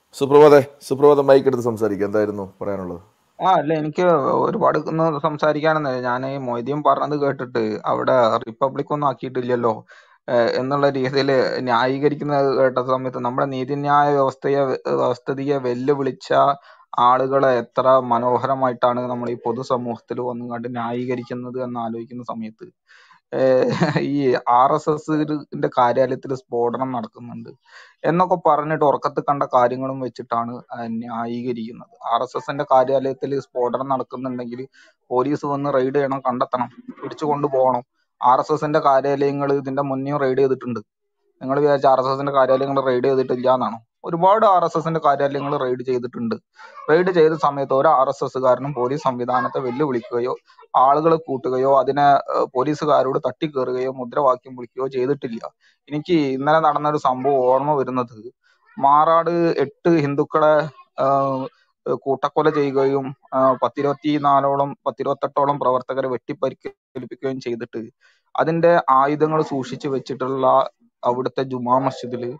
സുപ്രഭാതെ സുപ്രഭാതം മൈക്ക് എടുത്ത് സംസാരിക്കുക എന്തായിരുന്നു പറയാനുള്ളത് ആ അല്ല എനിക്ക് ഒരുപാട് ഒന്നും സംസാരിക്കാനൊന്നും ഞാൻ ഈ മൊയ്തീൻ പറഞ്ഞത് കേട്ടിട്ട് അവിടെ റിപ്പബ്ലിക് ഒന്നും ആക്കിയിട്ടില്ലല്ലോ ഏഹ് എന്നുള്ള രീതിയിൽ ന്യായീകരിക്കുന്നത് കേട്ട സമയത്ത് നമ്മുടെ നീതിന്യായ വ്യവസ്ഥയെ വ്യവസ്ഥിതിയെ വെല്ലുവിളിച്ച ആളുകളെ എത്ര മനോഹരമായിട്ടാണ് നമ്മൾ ഈ പൊതുസമൂഹത്തിൽ വന്നുകൊണ്ട് ന്യായീകരിക്കുന്നത് എന്ന് ആലോചിക്കുന്ന സമയത്ത് ഏഹ് ഈ ആർ എസ് എസിന്റെ കാര്യാലയത്തിൽ സ്ഫോടനം നടക്കുന്നുണ്ട് എന്നൊക്കെ പറഞ്ഞിട്ട് ഉറക്കത്ത് കണ്ട കാര്യങ്ങളും വെച്ചിട്ടാണ് ആ ന്യായീകരിക്കുന്നത് ആർ എസ് എസിന്റെ കാര്യാലയത്തിൽ സ്ഫോടനം നടക്കുന്നുണ്ടെങ്കിൽ പോലീസ് വന്ന് റെയ്ഡ് ചെയ്യണം കണ്ടെത്തണം പിടിച്ചു കൊണ്ടുപോകണം ആർ എസ് എസിന്റെ കാര്യാലയങ്ങൾ ഇതിന്റെ മുന്നേ റെയ്ഡ് ചെയ്തിട്ടുണ്ട് നിങ്ങൾ വിചാരിച്ച ആർ എസ് എസിന്റെ കാര്യാലയങ്ങൾ റെയ്ഡ് ചെയ്തിട്ടില്ല എന്നാണോ ഒരുപാട് ആർ എസ് എസിന്റെ കാര്യാലയങ്ങൾ റെയ്ഡ് ചെയ്തിട്ടുണ്ട് റെയ്ഡ് ചെയ്ത സമയത്ത് ഒരു ആർ എസ് എസ്സുകാരനും പോലീസ് സംവിധാനത്തെ വെല്ലുവിളിക്കുകയോ ആളുകളെ കൂട്ടുകയോ അതിനെ ഏഹ്, പോലീസുകാരോട് തട്ടിക്കേറുകയോ മുദ്രാവാക്യം വിളിക്കുകയോ ചെയ്തിട്ടില്ല എനിക്ക് ഇന്നലെ നടന്ന ഒരു സംഭവം ഓർമ്മ വരുന്നത് മാറാട് എട്ട് ഹിന്ദുക്കളെ ആഹ്, കൂട്ടക്കൊല ചെയ്യുകയും ആഹ്, പത്തിരുപത്തിനാലോളം പത്തിരുപത്തെട്ടോളം പ്രവർത്തകരെ വെട്ടിപ്പരിക്കേൽപ്പിക്കുകയും ചെയ്തിട്ട് അതിന്റെ ആയുധങ്ങൾ സൂക്ഷിച്ചു വെച്ചിട്ടുള്ള അവിടുത്തെ ജുമാ മസ്ജിദില്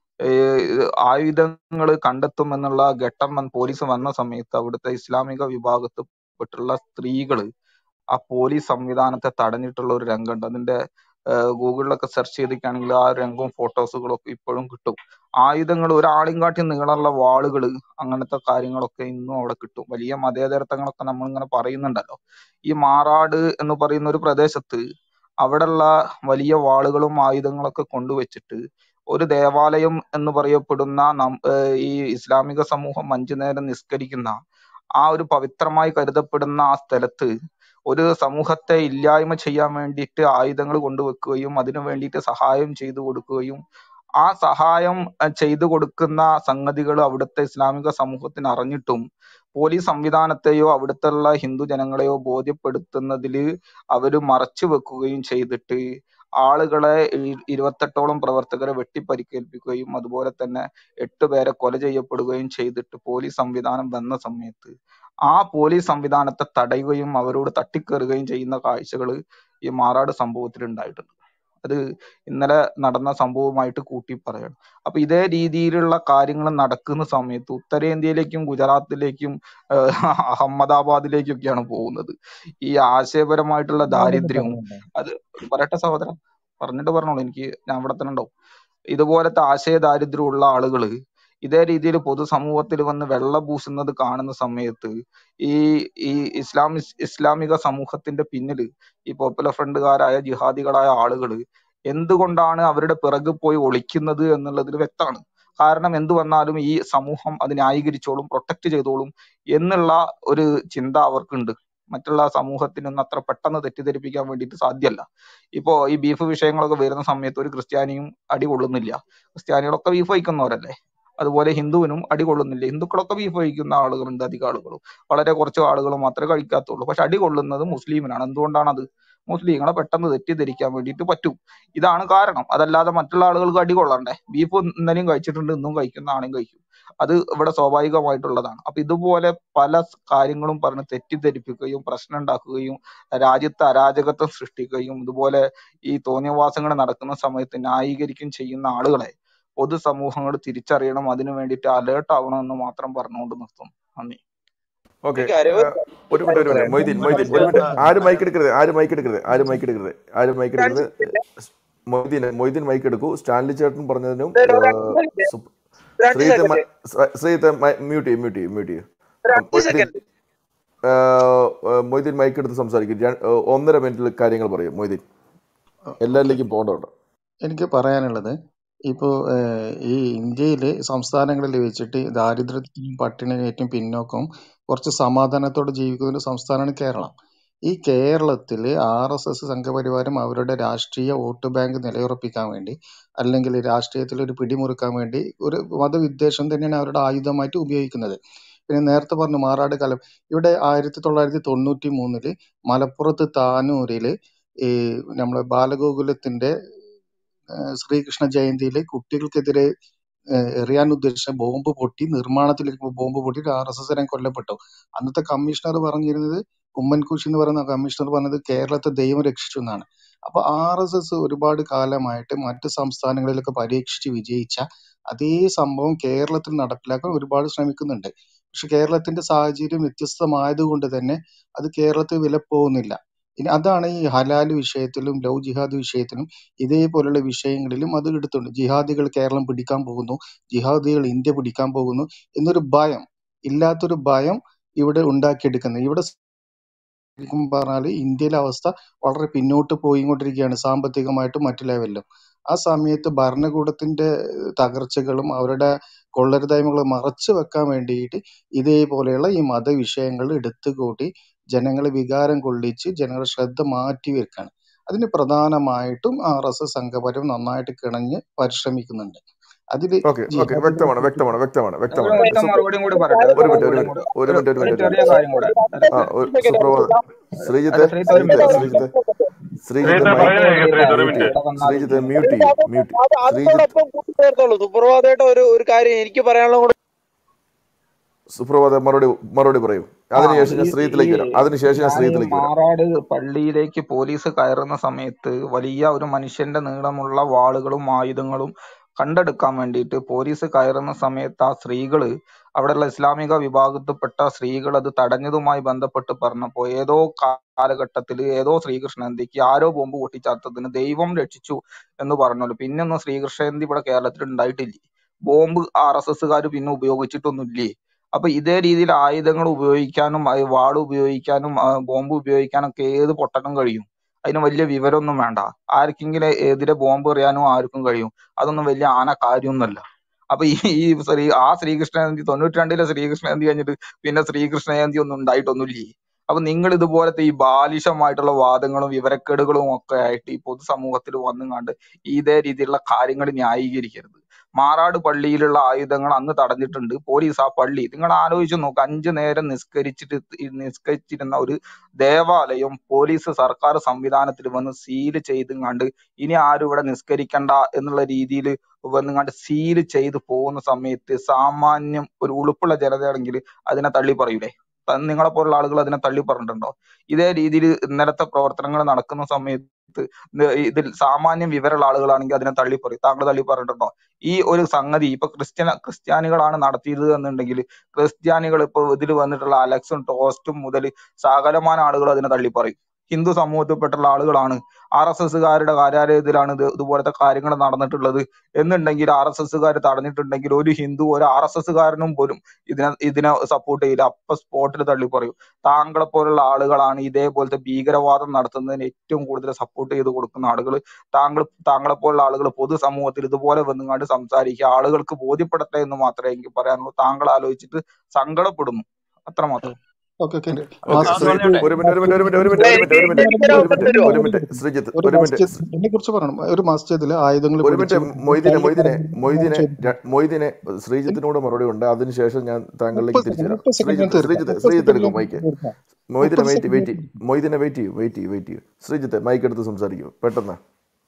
ആയുധങ്ങൾ കണ്ടെത്തുമെന്നുള്ള ഘട്ടം വന്ന് പോലീസ് വന്ന സമയത്ത് അവിടുത്തെ ഇസ്ലാമിക വിഭാഗത്തിൽപ്പെട്ടുള്ള സ്ത്രീകള് ആ പോലീസ് സംവിധാനത്തെ തടഞ്ഞിട്ടുള്ള ഒരു രംഗമുണ്ട് അതിന്റെ ഏഹ് ഗൂഗിളിലൊക്കെ സെർച്ച് ചെയ്തിട്ടാണെങ്കിൽ ആ രംഗവും ഫോട്ടോസുകളും ഒക്കെ ഇപ്പോഴും കിട്ടും ആയുധങ്ങൾ ഒരാളെയും കാട്ടി നീളമുള്ള വാളുകൾ അങ്ങനത്തെ കാര്യങ്ങളൊക്കെ ഇന്നും അവിടെ കിട്ടും വലിയ മതേതരത്വങ്ങളൊക്കെ നമ്മൾ ഇങ്ങനെ പറയുന്നുണ്ടല്ലോ ഈ മാറാട് എന്ന് പറയുന്ന ഒരു പ്രദേശത്ത് അവിടെയുള്ള വലിയ വാളുകളും ആയുധങ്ങളൊക്കെ കൊണ്ടുവച്ചിട്ട് ഒരു ദേവാലയം എന്ന് പറയപ്പെടുന്ന നം- ഏഹ് ഈ ഇസ്ലാമിക സമൂഹം അഞ്ചു നേരം നിസ്കരിക്കുന്ന ആ ഒരു പവിത്രമായി കരുതപ്പെടുന്ന ആ സ്ഥലത്ത് ഒരു സമൂഹത്തെ ഇല്ലായ്മ ചെയ്യാൻ വേണ്ടിയിട്ട് ആയുധങ്ങൾ കൊണ്ടുവെക്കുകയും അതിനു വേണ്ടിയിട്ട് സഹായം ചെയ്തു കൊടുക്കുകയും ആ സഹായം അഹ് ചെയ്തു കൊടുക്കുന്ന സംഗതികൾ അവിടുത്തെ ഇസ്ലാമിക സമൂഹത്തിന് അറിഞ്ഞിട്ടും പോലീസ് സംവിധാനത്തെയോ അവിടുത്തെ ഹിന്ദു ജനങ്ങളെയോ ബോധ്യപ്പെടുത്തുന്നതിൽ അവര് മറച്ചു വെക്കുകയും ചെയ്തിട്ട് ആളുകളെ ഇ- ഇരുപത്തെട്ടോളം പ്രവർത്തകരെ വെട്ടിപ്പരിക്കേൽപ്പിക്കുകയും അതുപോലെ തന്നെ എട്ട് പേരെ കൊല ചെയ്യപ്പെടുകയും ചെയ്തിട്ട് പോലീസ് സംവിധാനം വന്ന സമയത്ത് ആ പോലീസ് സംവിധാനത്തെ തടയുകയും അവരോട് തട്ടിക്കയറുകയും ചെയ്യുന്ന കാഴ്ചകൾ ഈ മാറാട് സംഭവത്തിൽ ഉണ്ടായിട്ടുണ്ട് അത് ഇന്നലെ നടന്ന സംഭവമായിട്ട് കൂട്ടി പറയണം അപ്പൊ ഇതേ രീതിയിലുള്ള കാര്യങ്ങൾ നടക്കുന്ന സമയത്ത് ഉത്തരേന്ത്യയിലേക്കും ഗുജറാത്തിലേക്കും ഏഹ് അഹമ്മദാബാദിലേക്കും ഒക്കെയാണ് പോകുന്നത് ഈ ആശയപരമായിട്ടുള്ള ഞാനൊന്ന് ദാരിദ്ര്യവും പറയട്ടെ അത് പറയട്ടെ സഹോദരൻ പറഞ്ഞിട്ട് പറഞ്ഞോളൂ എനിക്ക് ഞാൻ ഇവിടെ തന്നെ ഉണ്ടാവും ഇതുപോലത്തെ ആശയ ദാരിദ്ര്യമുള്ള ആളുകള് ഇതേ രീതിയിൽ പൊതുസമൂഹത്തിൽ വന്ന് വെള്ള പൂശുന്നത് കാണുന്ന സമയത്ത് ഈ ഈ ഇസ്ലാമി ഇസ്ലാമിക സമൂഹത്തിന്റെ പിന്നില് ഈ പോപ്പുലർ ഫ്രണ്ടുകാരായ ജിഹാദികളായ ആളുകള് എന്തുകൊണ്ടാണ് അവരുടെ പിറകു പോയി ഒളിക്കുന്നത് എന്നുള്ളതിൽ വ്യക്തമാണ് കാരണം എന്ത് വന്നാലും ഈ സമൂഹം അത് ന്യായീകരിച്ചോളും പ്രൊട്ടക്ട് ചെയ്തോളും എന്നുള്ള ഒരു ചിന്ത അവർക്കുണ്ട് മറ്റുള്ള സമൂഹത്തിനൊന്നും അത്ര പെട്ടെന്ന് തെറ്റിദ്ധരിപ്പിക്കാൻ വേണ്ടിയിട്ട് സാധ്യമല്ല ഇപ്പോ ഈ ബീഫ് വിഷയങ്ങളൊക്കെ വരുന്ന സമയത്ത് ഒരു ക്രിസ്ത്യാനിയും അടി കൊള്ളുന്നില്ല ക്രിസ്ത്യാനികളൊക്കെ ബീഫ് കഴിക്കുന്നവരല്ലേ അതുപോലെ ഹിന്ദുവിനും അടി കൊള്ളുന്നില്ല ഹിന്ദുക്കളൊക്കെ ബീഫ് കഴിക്കുന്ന ആളുകളുണ്ട് അധികം ആളുകളും വളരെ കുറച്ച് ആളുകൾ മാത്രമേ കഴിക്കാത്തുള്ളൂ പക്ഷെ അടി കൊള്ളുന്നത് മുസ്ലിമിനാണ് എന്തുകൊണ്ടാണ് അത് മുസ്ലിങ്ങളെ പെട്ടെന്ന് തെറ്റിദ്ധരിക്കാൻ വേണ്ടിയിട്ട് പറ്റും ഇതാണ് കാരണം അതല്ലാതെ മറ്റുള്ള ആളുകൾക്ക് അടി കൊള്ളണ്ടേ ബീഫ് ഇന്നലെയും കഴിച്ചിട്ടുണ്ട് ഇന്നും കഴിക്കുന്ന ആണെയും കഴിക്കും അത് ഇവിടെ സ്വാഭാവികമായിട്ടുള്ളതാണ് അപ്പൊ ഇതുപോലെ പല സ് കാര്യങ്ങളും പറഞ്ഞ് തെറ്റിദ്ധരിപ്പിക്കുകയും പ്രശ്നം ഉണ്ടാക്കുകയും രാജ്യത്ത് അരാജകത്വം സൃഷ്ടിക്കുകയും ഇതുപോലെ ഈ തോന്നിയവാസങ്ങൾ നടക്കുന്ന സമയത്ത് ന്യായീകരിക്കുകയും ചെയ്യുന്ന ആളുകളെ പൊതുസമൂഹങ്ങൾ തിരിച്ചറിയണം അതിനു വേണ്ടിയിട്ട് അലേർട്ട് ആവണം എന്ന് മാത്രം പറഞ്ഞുകൊണ്ട് നിർത്തും നന്ദി ഓക്കെ എനിക്ക് അറിവ് ഒരു മിനിറ്റ് ഒരു മിനിറ്റ് മൊയ്തീൻ മൊയ്തീൻ ഒരു മിനിറ്റ് ആരും മൈക്ക് എടുക്കരുത് ആരും മൈക്ക് എടുക്കരുത് ആരും മൈക്ക് എടുക്കരുത് ആരും മൈക്ക് എടുക്കരുത് മൊയ്തീൻ മൊയ്തീൻ മൈക്ക് എടുക്കൂ സ്റ്റാൻലി ചേട്ടൻ പറഞ്ഞതിനും ഏഹ്, സുപ്- രണ്ട് ശ്രീത്തെ സെക്കൻഡ് മ- ശ്ര- ശ്രീത്തെ മ്യൂട്ട് ചെയ്യും മ്യൂട്ട് ചെയ്യും മ്യൂട്ട് ചെയ്യും രണ്ട് മൊയ്തീൻ സെക്കൻഡ് ഏഹ്, ഏഹ്, മൊയ്തീൻ മൈക്ക് എടുത്ത് സംസാരിക്കും ര- ഏഹ്, ഒന്നര മിനിറ്റിൽ കാര്യങ്ങൾ പറയും മൊയ്തീൻ ഓക്കെ എല്ലാവരിലേക്കും പോകേണ്ടതുണ്ട് എനിക്ക് പറയാനുള്ളത് ഇപ്പോൾ ഈ ഇന്ത്യയിലെ സംസ്ഥാനങ്ങളിൽ വെച്ചിട്ട് ദാരിദ്ര്യത്തിനും പട്ടിണിയും ഏറ്റവും പിന്നോക്കം കുറച്ച് സമാധാനത്തോടെ ജീവിക്കുന്ന ഒരു സംസ്ഥാനമാണ് കേരളം ഈ കേരളത്തിൽ ആർ എസ് എസ് സംഘപരിവാരം അവരുടെ രാഷ്ട്രീയ വോട്ട് ബാങ്ക് നിലയുറപ്പിക്കാൻ വേണ്ടി അല്ലെങ്കിൽ രാഷ്ട്രീയത്തിൽ ഒരു പിടിമുറുക്കാൻ വേണ്ടി ഒരു മതവിദ്വേഷം തന്നെയാണ് അവരുടെ ആയുധമായിട്ട് ഉപയോഗിക്കുന്നത് പിന്നെ നേരത്തെ പറഞ്ഞു മാറാട് കാലം ഇവിടെ ആയിരത്തി തൊള്ളായിരത്തി തൊണ്ണൂറ്റി മൂന്നില് മലപ്പുറത്ത് താനൂരില് ഈ നമ്മളെ ബാലഗോകുലത്തിന്റെ ഏഹ് ശ്രീകൃഷ്ണ ജയന്തിയിൽ കുട്ടികൾക്കെതിരെ ഏഹ് എറിയാൻ ഉദ്ദേശിച്ച ബോംബ് പൊട്ടി നിർമ്മാണത്തിലിരിക്കുമ്പോൾ ബോംബ് പൊട്ടി ആർ എസ് എസ് കൊല്ലപ്പെട്ടു അന്നത്തെ കമ്മീഷണർ പറഞ്ഞിരുന്നത് ഉമ്മൻകുഷി എന്ന് പറയുന്ന കമ്മീഷണർ പറഞ്ഞത് കേരളത്തെ ദൈവം രക്ഷിച്ചു എന്നാണ് അപ്പൊ ആർ എസ് എസ് ഒരുപാട് കാലമായിട്ട് മറ്റ് സംസ്ഥാനങ്ങളിലൊക്കെ പരീക്ഷിച്ച് വിജയിച്ച അതേ സംഭവം കേരളത്തിൽ നടപ്പിലാക്കാൻ ഒരുപാട് ശ്രമിക്കുന്നുണ്ട് പക്ഷെ കേരളത്തിന്റെ സാഹചര്യം വ്യത്യസ്തമായതുകൊണ്ട് തന്നെ അത് കേരളത്തിൽ വിലപ്പോകുന്നില്ല ഇനി അതാണ് ഈ ഹലാൽ വിഷയത്തിലും ലവ് ജിഹാദ് വിഷയത്തിലും ഇതേപോലുള്ള വിഷയങ്ങളിലും അത് എടുത്തുണ്ട് ജിഹാദികൾ കേരളം പിടിക്കാൻ പോകുന്നു ജിഹാദികൾ ഇന്ത്യ പിടിക്കാൻ പോകുന്നു എന്നൊരു ഭയം ഇല്ലാത്തൊരു ഭയം ഇവിടെ ഉണ്ടാക്കിയെടുക്കുന്നത് ഇവിടെ ശരിക്കും പറഞ്ഞാൽ ഇന്ത്യയിലെ അവസ്ഥ വളരെ പിന്നോട്ട് പോയിക്കൊണ്ടിരിക്കുകയാണ് സാമ്പത്തികമായിട്ടും മറ്റു ലെവലിലും ആ സമയത്ത് ഭരണകൂടത്തിന്റെ ഏഹ്, തകർച്ചകളും അവരുടെ കൊള്ളരുതായ്മകളും മറച്ചു വെക്കാൻ വേണ്ടിയിട്ട് ഇതേപോലെയുള്ള ഈ മതവിഷയങ്ങൾ എടുത്തുകൂട്ടി ജനങ്ങളെ വികാരം കൊള്ളിച്ച് ജനങ്ങളുടെ ശ്രദ്ധ മാറ്റി വെക്കാണ് അതിന് പ്രധാനമായിട്ടും ആർ എസ് എസ് സംഘപരം നന്നായിട്ട് കിണഞ്ഞ് പരിശ്രമിക്കുന്നുണ്ട് അതില് ഓക്കെ ഓക്കെ വ്യക്തമാണ് വ്യക്തമാണ് വ്യക്തമാണ് ഒരു വ്യക്തമാണ് ഒറ്റ സു- മറുപടിയും കൂടി പറയട്ടെ ഒരു മിനിറ്റ് ഒരു മറുപടിയും മിനിറ്റ് കൂടെ ഒരു ഒരു മിനിറ്റ് ഒരു ഒരു മിനിറ്റ് ചെറിയ കാര്യം കൂടെ ആ ഒരു സുപ്രഭാതം ശ്രീജിത്ത് അല്ല ശ്രീത്ത് ഒരു ശ്രീജിത്ത് മിനിറ്റ് ശ്രീജിത്ത് ശ്രീജിത്ത് ശ്രീത്തെ മൈക്ക് പറയുന്നത് കേക്ക് ശ്രീത്ത് ഒരു മ്യൂട്ട് മിനിറ്റ് ചെയ്യും ഇവിടെ വന്നാൽ ശ്രീജിത്ത് മ്യൂട്ട് ചെയ്യും മ്യൂട്ട് അത് ശ്രീജിത്ത് അതിനോടൊപ്പം കൂട്ടിച്ചേർത്തോളൂ സുപ്രഭാതമായിട്ട് ഒരു ഒരു കാര്യം എനിക്ക് പറയാനുള്ള കൂടെ സുപ്രഭാതം മറുപടി മറുപടി പറയൂ ആ അതിനുശേഷം ഞാൻ ഈ ഈ ശ്രീജിത്തിലേക്ക് വരാം അതിനുശേഷം ഞാൻ ഞാൻ ഈ ശ്രീജിത്തിലേക്ക് വരാം മാറാട് പള്ളിയിലേക്ക് പോലീസ് കയറുന്ന സമയത്ത് വലിയ ഒരു മനുഷ്യന്റെ നീളമുള്ള വാളുകളും ആയുധങ്ങളും കണ്ടെടുക്കാൻ വേണ്ടിയിട്ട് പോലീസ് കയറുന്ന സമയത്ത് ആ സ്ത്രീകള് അവിടെയുള്ള ഇസ്ലാമിക വിഭാഗത്തിൽപ്പെട്ട സ്ത്രീകൾ അത് തടഞ്ഞതുമായി ബന്ധപ്പെട്ട് പറഞ്ഞപ്പോ ഏതോ കാലഘട്ടത്തിൽ ഏതോ ശ്രീകൃഷ്ണന്തിക്ക് ആരോ ബോംബ് പൊട്ടിച്ചാത്തതിന് ദൈവം രക്ഷിച്ചു എന്ന് പറഞ്ഞല്ലോ പിന്നൊന്നും ശ്രീകൃഷ്ണന്തി ഇവിടെ കേരളത്തിൽ ഉണ്ടായിട്ടില്ലേ ബോംബ് ആർ എസ് എസ്സുകാർ പിന്നെ ഉപയോഗിച്ചിട്ടൊന്നുമില്ലേ അപ്പൊ ഇതേ രീതിയിൽ ആയുധങ്ങൾ ഉപയോഗിക്കാനും ആ വാൾ ഉപയോഗിക്കാനും ആ ബോംബ് ഉപയോഗിക്കാനും ഒക്കെ ഏത് പൊട്ടനും കഴിയും അതിന് വലിയ വിവരമൊന്നും വേണ്ട ആർക്കെങ്കിലും എതിരെ ബോംബ് എറിയാനും ആർക്കും കഴിയും അതൊന്നും വലിയ ആന കാര്യമൊന്നുമല്ല അപ്പൊ ഈ ഈ ശ്രീ ആ ശ്രീകൃഷ്ണ ജയന്തി തൊണ്ണൂറ്റി രണ്ടിലെ ശ്രീകൃഷ്ണ ജയന്തി കഴിഞ്ഞിട്ട് പിന്നെ ശ്രീകൃഷ്ണ ജയന്തി ഒന്നും ഉണ്ടായിട്ടൊന്നുമില്ലേ അപ്പൊ നിങ്ങൾ ഇതുപോലത്തെ ഈ ബാലിശമായിട്ടുള്ള വാദങ്ങളും വിവരക്കേടുകളും ഒക്കെ ആയിട്ട് ഈ പൊതുസമൂഹത്തിൽ വന്നുകൊണ്ട് ഇതേ രീതിയിലുള്ള കാര്യങ്ങൾ ന്യായീകരിക്കരുത് മാറാട് പള്ളിയിലുള്ള ആയുധങ്ങൾ അന്ന് തടഞ്ഞിട്ടുണ്ട് പോലീസ് ആ പള്ളി നിങ്ങൾ ആലോചിച്ച് നോക്ക് അഞ്ചു നേരം നിസ്കരിച്ചിട്ട് ഈ നിസ്കരിച്ചിരുന്ന ഒരു ദേവാലയം പോലീസ് സർക്കാർ സംവിധാനത്തിൽ വന്ന് സീൽ ചെയ്തുങ്ങാണ്ട് ഇനി ആരും ഇവിടെ നിസ്കരിക്കണ്ട എന്നുള്ള രീതിയിൽ വന്നുങ്ങാണ്ട് സീൽ ചെയ്ത് പോകുന്ന സമയത്ത് സാമാന്യം ഒരു ഉളുപ്പുള്ള ജനതയാണെങ്കിൽ അതിനെ തള്ളി പറയൂലേ ത- നിങ്ങളെ പോലുള്ള ആളുകൾ അതിനെ തള്ളി പറഞ്ഞിട്ടുണ്ടോ ഇതേ രീതിയിൽ ഇന്നലത്തെ പ്രവർത്തനങ്ങൾ നടക്കുന്ന സമയത്ത് ഇത് ഇതിൽ സാമാന്യം വിവരമുള്ള ആളുകളാണെങ്കിൽ അതിനെ തള്ളി പറയും താങ്കൾ തള്ളി പറഞ്ഞിട്ടുണ്ടോ ഈ ഒരു സംഗതി ഇപ്പൊ ക്രിസ്ത്യന ക്രിസ്ത്യാനികളാണ് നടത്തിയത് എന്നുണ്ടെങ്കിൽ ക്രിസ്ത്യാനികൾ ഇപ്പൊ ഇതിൽ വന്നിട്ടുള്ള അലക്സും ടോസ്റ്റും മുതൽ സകലമാന ആളുകൾ അതിനെ തള്ളി പറയും ഹിന്ദു സമൂഹത്തിൽപ്പെട്ടുള്ള ആളുകളാണ് ആർ എസ് എസ്സുകാരുടെ കാര്യാലയത്തിലാണ് ഇത് ഇതുപോലത്തെ കാര്യങ്ങൾ നടന്നിട്ടുള്ളത് എന്നുണ്ടെങ്കിൽ ആർ എസ് എസ്സുകാർ തടഞ്ഞിട്ടുണ്ടെങ്കിൽ ഒരു ഹിന്ദു ഒരു ആർ എസ് എസ്സുകാരനും പോലും ഇതിനെ ഇതിനെ സപ്പോർട്ട് ചെയ്യില്ല അപ്പൊ സ്പോട്ടിൽ തള്ളി പറയും താങ്കളെ പോലുള്ള ആളുകളാണ് ഇതേപോലത്തെ ഭീകരവാദം നടത്തുന്നതിന് ഏറ്റവും കൂടുതൽ സപ്പോർട്ട് ചെയ്ത് കൊടുക്കുന്ന ആളുകൾ താങ്കൾ താങ്കളെ പോലുള്ള ആളുകൾ പൊതുസമൂഹത്തിൽ ഇതുപോലെ വന്നുകൊണ്ട് സംസാരിക്കുക ആളുകൾക്ക് ബോധ്യപ്പെടട്ടെ എന്ന് മാത്രമേ എനിക്ക് പറയാനുള്ളൂ താങ്കൾ ആലോചിച്ചിട്ട് സങ്കടപ്പെടുന്നു അത്രമാത്രം ഓക്കെ ഓക്കെ ഓക്കെ മസ്ജിദ് ശ്രീ പറഞ്ഞോട്ടെ ഒരു മിനിറ്റ് ഒരു മിനിറ്റ് ഒരു മിനിറ്റ് ഒരു മിനിറ്റ് ഒരു എനിക്ക് മിനിറ്റ് ഒരു മിനിറ്റ് എനിക്ക് ഒരു ഒരു മിനിറ്റ് അവസരം ഒരു തരുമോ മിനിറ്റ് ശ്രീജിത്ത് ഒരു ഒരു മിനിറ്റ് മസ്ജിദ് ഇതിനെ കുറിച്ച് പറയണം ഒരു മസ്ജിദിൽ ആയുധങ്ങൾ ഒരു പിടിച്ച് മിനിറ്റ് മൊയ്തീനെ മൊയ്തീനെ പള്ളിക്കകത്ത് മൊയ്തീനെ ചോദിച്ചു ര- മൊയ്തീനെ ശ്രീജിത്തിനോട് മറുപടി ഉണ്ട് അതിനുശേഷം ഞാൻ താങ്കളിലേക്ക് മുപ്പത് തിരിച്ചു സെക്കൻഡ് തരാം മുപ്പത് സെക്കൻഡ് ശ്രീജിത്ത് തീർക്കാം ശ്രീജിത്ത് മുപ്പത് ശ്രീജിത്ത് സെക്കൻഡ് എടുക്കും മൈക്ക് തീർക്കാം മൊയ്തീനെ മുപ്പത് വെയിറ്റ് വെയിറ്റ് സെക്കൻഡ് ചെയ്യും മൊയ്തീനെ വെയിറ്റ് ചെയ്യും വെയിറ്റ് ചെയ്യും വെയിറ്റ് ചെയ്യും ശ്രീജിത്ത് മൈക്ക് എടുത്ത് സംസാരിക്കും പെട്ടെന്ന്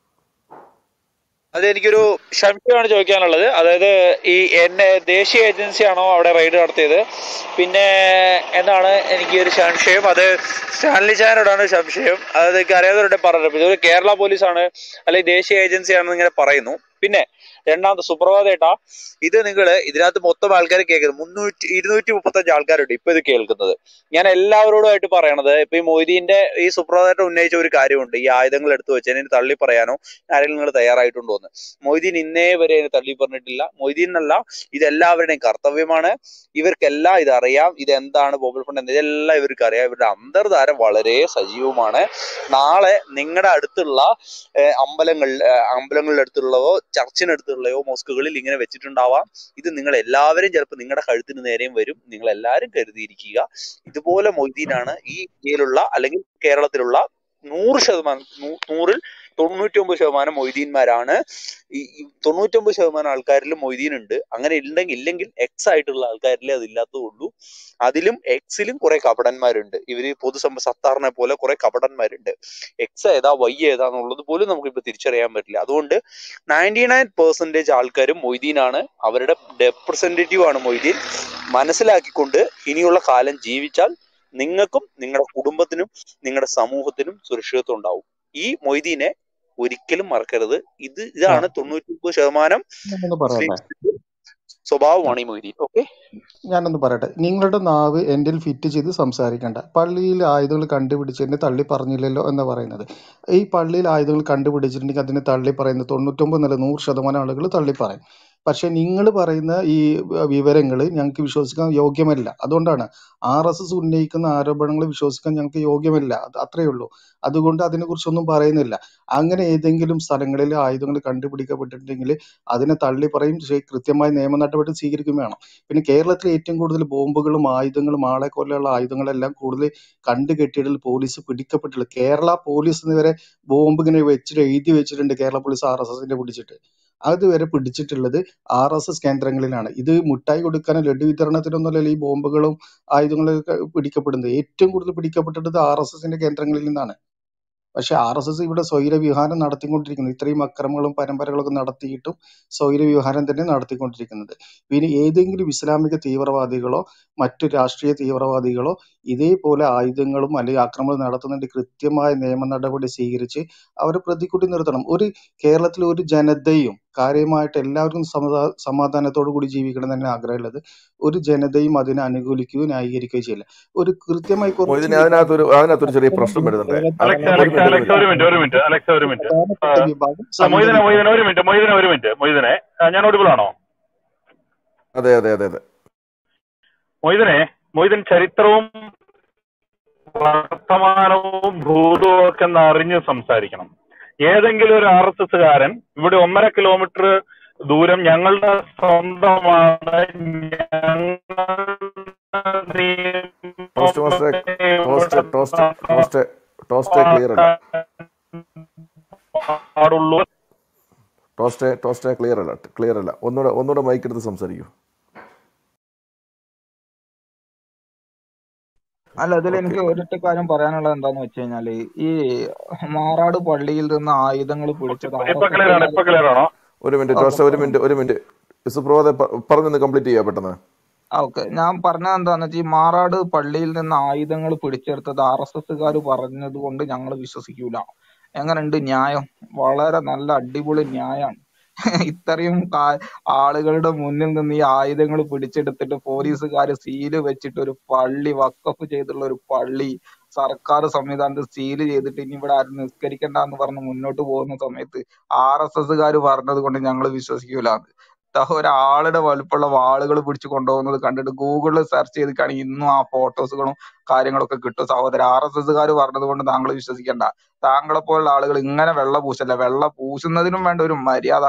അതെനിക്കൊരു സംശയമാണ് ചോദിക്കാനുള്ളത് അതായത് ഈ എന്നെ ദേശീയ ഏജൻസിയാണോ അവിടെ റെയ്ഡ് നടത്തിയത് പിന്നെ എന്നാണ് എനിക്ക് ഒരു സംശയം അത് സ്റ്റാൻലി ചാനോടാണ് സംശയം അതായത് എനിക്ക് അറിയാത്തവരുടെ പറഞ്ഞു ഇത് കേരള പോലീസാണ് അല്ലെങ്കിൽ ദേശീയ ഏജൻസിയാണെന്ന് ഇങ്ങനെ പറയുന്നു പിന്നെ രണ്ടാമത്തെ സുപ്രഭാതേട്ടാ ഇത് നിങ്ങൾ ഇതിനകത്ത് മൊത്തം ആൾക്കാർ കേൾക്കുന്നത് മുന്നൂറ്റി ഇരുന്നൂറ്റി മുപ്പത്തഞ്ച് ആൾക്കാരുണ്ട് ഇപ്പൊ ഇത് കേൾക്കുന്നത് ഞാൻ എല്ലാവരോടുമായിട്ട് പറയണത് ഇപ്പൊ ഈ മൊയ്തീന്റെ ഈ സുപ്രഭാതേട്ട ഉന്നയിച്ച ഒരു കാര്യമുണ്ട് ഈ ആയുധങ്ങൾ എടുത്തു വെച്ചതിന് തള്ളി പറയാനോ ആരെങ്കിലും നിങ്ങൾ തയ്യാറായിട്ടുണ്ടോ എന്ന് മൊയ്തീൻ ഇന്നേ വരെ അതിന് തള്ളി പറഞ്ഞിട്ടില്ല മൊയ്തീൻ എന്നല്ല ഇതെല്ലാവരുടെയും കർത്തവ്യമാണ് ഇവർക്കെല്ലാം ഇത് അറിയാം ഇത് എന്താണ് പോപ്പുലർ ഫണ്ട് എന്ന് ഇതെല്ലാം ഇവർക്ക് അറിയാം ഇവരുടെ അന്തർധാര വളരെ സജീവമാണ് നാളെ നിങ്ങളുടെ അടുത്തുള്ള ഏഹ്, അമ്പലങ്ങളിൽ ഏഹ്, അമ്പലങ്ങളുടെ അടുത്തുള്ളവോ ചർച്ചിനടുത്തുള്ളയോ മോസ്കുകളിൽ ഇങ്ങനെ വെച്ചിട്ടുണ്ടാവാം ഇത് നിങ്ങൾ എല്ലാവരും ചിലപ്പോൾ നിങ്ങളുടെ കഴുത്തിന് നേരെയും വരും നിങ്ങൾ എല്ലാവരും കരുതിയിരിക്കുക ഇതുപോലെ മൊയ്തീനാണ് ഈ ഇന്ത്യയിലുള്ള അല്ലെങ്കിൽ കേരളത്തിലുള്ള നൂറ് ശതമാനം നൂ- നൂറിൽ തൊണ്ണൂറ്റി ഒമ്പത് ശതമാനം മൊയ്തീന്മാരാണ് ഈ ഈ തൊണ്ണൂറ്റൊമ്പത് ശതമാനം ആൾക്കാരിൽ മൊയ്തീൻ ഉണ്ട് അങ്ങനെ ഉണ്ടെങ്കിൽ ഇല്ലെങ്കിൽ എക്സ് ആയിട്ടുള്ള ആൾക്കാരിലേ അതില്ലാത്തതുള്ളൂ അതിലും എക്സിലും കുറെ കപടന്മാരുണ്ട് ഇവര് പൊതുസമ്പ സത്താറിനെ പോലെ കുറെ കപടന്മാരുണ്ട് എക്സ് ഏതാ വൈ ഏതാന്നുള്ളത് പോലും നമുക്ക് ഇപ്പൊ തിരിച്ചറിയാൻ പറ്റില്ല അതുകൊണ്ട് നയൻറ്റി നയൻ പെർസെന്റേജ് ആൾക്കാരും മൊയ്തീനാണ് അവരുടെ റെപ്രസെന്റേറ്റീവ് ആണ് മൊയ്തീൻ മനസ്സിലാക്കിക്കൊണ്ട് ഇനിയുള്ള കാലം ജീവിച്ചാൽ നിങ്ങൾക്കും നിങ്ങളുടെ കുടുംബത്തിനും നിങ്ങളുടെ സമൂഹത്തിനും സുരക്ഷിതത്വം ഉണ്ടാവും ഈ മൊയ്തീനെ ഒരിക്കലും മറക്കരുത് ഇത് ആ ഇതാണ് തൊണ്ണൂറ്റി ഒമ്പത് ശതമാനം ഞാനൊന്ന് പറയട്ടെ മുസ്ലിംസ് സ്വഭാവമാണ് ഈ മൊയ്തീൻ ഓക്കെ ഞാനൊന്ന് പറയട്ടെ നിങ്ങളുടെ നാവ് എൻ്റെ ഫിറ്റ് ചെയ്ത് സംസാരിക്കണ്ട പള്ളിയിൽ ആയുധങ്ങൾ കണ്ടുപിടിച്ചതിന് തള്ളി പറഞ്ഞില്ലല്ലോ എന്ന് പറയുന്നത് ഈ പള്ളിയിൽ ആയുധങ്ങൾ കണ്ടുപിടിച്ചിട്ടുണ്ടെങ്കിൽ അതിനെ തള്ളി പറയുന്നത് തൊണ്ണൂറ്റൊമ്പത് നില നൂറ് ശതമാനം ആളുകൾ തള്ളി പറയും പക്ഷെ നിങ്ങൾ പറയുന്ന ഈ വിവരങ്ങൾ ഞങ്ങൾക്ക് വിശ്വസിക്കാൻ യോഗ്യമല്ല അതുകൊണ്ടാണ് ആർ എസ് എസ് ഉന്നയിക്കുന്ന ആരോപണങ്ങൾ വിശ്വസിക്കാൻ ഞങ്ങൾക്ക് യോഗ്യമല്ല അത് അത്രയേ ഉള്ളൂ അതുകൊണ്ട് അതിനെക്കുറിച്ചൊന്നും പറയുന്നില്ല അങ്ങനെ ഏതെങ്കിലും സ്ഥലങ്ങളിൽ ആയുധങ്ങൾ കണ്ടുപിടിക്കപ്പെട്ടിട്ടുണ്ടെങ്കിൽ അതിനെ തള്ളി പറയും ശരി, കൃത്യമായ നിയമ നടപടി സ്വീകരിക്കുകയും വേണം പിന്നെ കേരളത്തിൽ ഏറ്റവും കൂടുതൽ ബോംബുകളും ആയുധങ്ങളും ആളെ കൊല്ലുള്ള ആയുധങ്ങളെല്ലാം കൂടുതൽ കണ്ടുകെട്ടിയതിൽ പോലീസ് പിടിക്കപ്പെട്ടിട്ടുള്ളത് കേരള പോലീസ് ഇതുവരെ ബോംബ് ഇങ്ങനെ വെച്ചിട്ട് എഴുതി വെച്ചിട്ടുണ്ട് കേരള പോലീസ് ആർ എസ് എസിന്റെ പിടിച്ചിട്ട് അതുവരെ പിടിച്ചിട്ടുള്ളത് ആർ എസ് എസ് കേന്ദ്രങ്ങളിലാണ് ഇത് മുട്ടായി കൊടുക്കാനോ ലഡു വിതരണത്തിനൊന്നുമല്ലല്ലോ ഈ ബോംബുകളും ആയുധങ്ങളൊക്കെ പിടിക്കപ്പെടുന്നത് ഏറ്റവും കൂടുതൽ പിടിക്കപ്പെട്ടത് ആർ എസ് എസിന്റെ കേന്ദ്രങ്ങളിൽ നിന്നാണ് പക്ഷെ ആർ എസ് എസ് ഇവിടെ സ്വൈര വിഹാരം നടത്തിക്കൊണ്ടിരിക്കുന്നത് ഇത്രയും അക്രമങ്ങളും പരമ്പരകളൊക്കെ നടത്തിയിട്ടും സ്വൈര വിഹാരം തന്നെ നടത്തിക്കൊണ്ടിരിക്കുന്നത് പിന്നെ ഏതെങ്കിലും ഇസ്ലാമിക തീവ്രവാദികളോ മറ്റു രാഷ്ട്രീയ തീവ്രവാദികളോ ഇതേപോലെ ആയുധങ്ങളും അല്ലെങ്കിൽ ആക്രമണം നടത്തുന്നതിന്റെ കൃത്യമായ നിയമ നടപടി സ്വീകരിച്ച് അവരെ പ്രതിക്കൂട്ടി നിർത്തണം ഒരു കേരളത്തിലെ ഒരു ജനതയും കാര്യമായിട്ട് എല്ലാവർക്കും സമാധാ സമാധാനത്തോടു കൂടി ജീവിക്കണം തന്നെ ആഗ്രഹമുള്ളത് ഒരു ജനതയും അതിനെ അനുകൂലിക്കുകയോ ന്യായീകരിക്കുകയോ ചെയ്യില്ല ഒരു കൃത്യമായി കുറച്ച് മൊയ്തീൻ അതിനകത്തൊരു അതിനകത്തൊരു ചെറിയ പ്രശ്നം വരുന്നുണ്ട് അത് അലക്സ് ഒരു അലക്സ് മിനിറ്റ് ഒരു അലക്സ് മിനിറ്റ് ഒരു മിനിറ്റ് ഒരു മിനിറ്റ് അലക്സ് ഒരു മിനിറ്റ് പ്രധാനപ്പെട്ട വിഭാഗം ആ, മൊയ്തനെ സംഘടിക്കും മൊയ്തനെ ഒരു മിനിറ്റ് മൊയ്തനെ ഒരു മിനിറ്റ് മൊയ്തനെ ആ, ഞാൻ ഒടുവിൽ ആണോ അതെ അതെ അതെ അതെ മൊയ്തനെ മൊയ്തൻ ചരിത്രവും വർത്തമാനവും ഭൂതവും ഒക്കെ ഒന്ന് അറിഞ്ഞ് സംസാരിക്കണം ഏതെങ്കിലും ഒരു ആർ എസ് എസ്സുകാരൻ ഇവിടെ ഒന്നര കിലോമീറ്റർ ദൂരം ഞങ്ങളുടെ സ്വന്തമാണ് ടോസ്റ്റ് മാസ്റ്ററെ toast toast toast toast clear അല്ല പാടുള്ളൂ ടോസ്റ്റ് ടോസ്റ്റ് ക്ലിയർ അല്ല ക്ലിയർ അല്ല ഒന്നുകൂടെ ഒന്നുകൂടെ മൈക്ക് എടുത്ത് സംസാരിക്കൂ അല്ല ഇതിൽ ഓക്കെ എനിക്ക് ഒരൊറ്റ കാര്യം പറയാനുള്ളത് എന്താന്ന് വെച്ച് കഴിഞ്ഞാല് ഈ മാറാട് പള്ളിയിൽ നിന്ന് ആയുധങ്ങൾ പിടിച്ചത് ആർ ഇപ്പൊ എസ് ക്ലിയർ ആണ് എസ്സുകാർ ഇപ്പൊ ക്ലിയർ ആണോ ഒരു മിനിറ്റ് ടോസ്റ്റ് ഒരു മിനിറ്റ് ഒരു മിനിറ്റ് സുപ്രഭാതെ പറഞ്ഞൊന്ന് കംപ്ലീറ്റ് ചെയ്യാം പെട്ടെന്ന് ഓക്കെ ഞാൻ പറഞ്ഞത് എന്താന്ന് വെച്ചാൽ ഈ മാറാട് പള്ളിയിൽ നിന്ന് ആയുധങ്ങൾ പിടിച്ചെടുത്തത് ആർ എസ് എസ്സുകാർ പറഞ്ഞത് കൊണ്ട് ഞങ്ങൾ വിശ്വസിക്കൂല എങ്ങനെയുണ്ട് ന്യായം വളരെ നല്ല അടിപൊളി ന്യായമാണ് ഇത്രയും കാ- ആളുകളുടെ മുന്നിൽ നിന്ന് ഈ ആയുധങ്ങൾ പിടിച്ചെടുത്തിട്ട് പോലീസുകാർ സീല് വെച്ചിട്ട് ഒരു പള്ളി വക്കഫ് ചെയ്തിട്ടുള്ള ഒരു പള്ളി സർക്കാർ സംവിധാനത്തിൽ സീല് ചെയ്തിട്ട് ഇനി ഇവിടെ ആരും നിസ്കരിക്കണ്ട എന്ന് പറഞ്ഞ് മുന്നോട്ട് പോകുന്ന സമയത്ത് ആർ എസ് എസ്സുകാർ പറഞ്ഞത് കൊണ്ട് ഞങ്ങൾ വിശ്വസിക്കൂലാന്ന് ദാ ഒരാളുടെ വലുപ്പമുള്ള വാളുകൾ പിടിച്ചു കൊണ്ടുപോകുന്നത് കണ്ടിട്ട് ഗൂഗിളിൽ സെർച്ച് ചെയ്തിട്ടാണെങ്കിൽ ഇന്നും ആ ഫോട്ടോസുകളും കാര്യങ്ങളൊക്കെ കിട്ടും സഹോദരൻ ആർ എസ് എസ്സുകാർ പറഞ്ഞത് കൊണ്ട് താങ്കൾ വിശ്വസിക്കണ്ട താങ്കളെ പോലുള്ള ആളുകൾ ഇങ്ങനെ വെള്ള പൂശല്ല വെള്ള പൂശുന്നതിനും വേണ്ട ഒരു മര്യാദ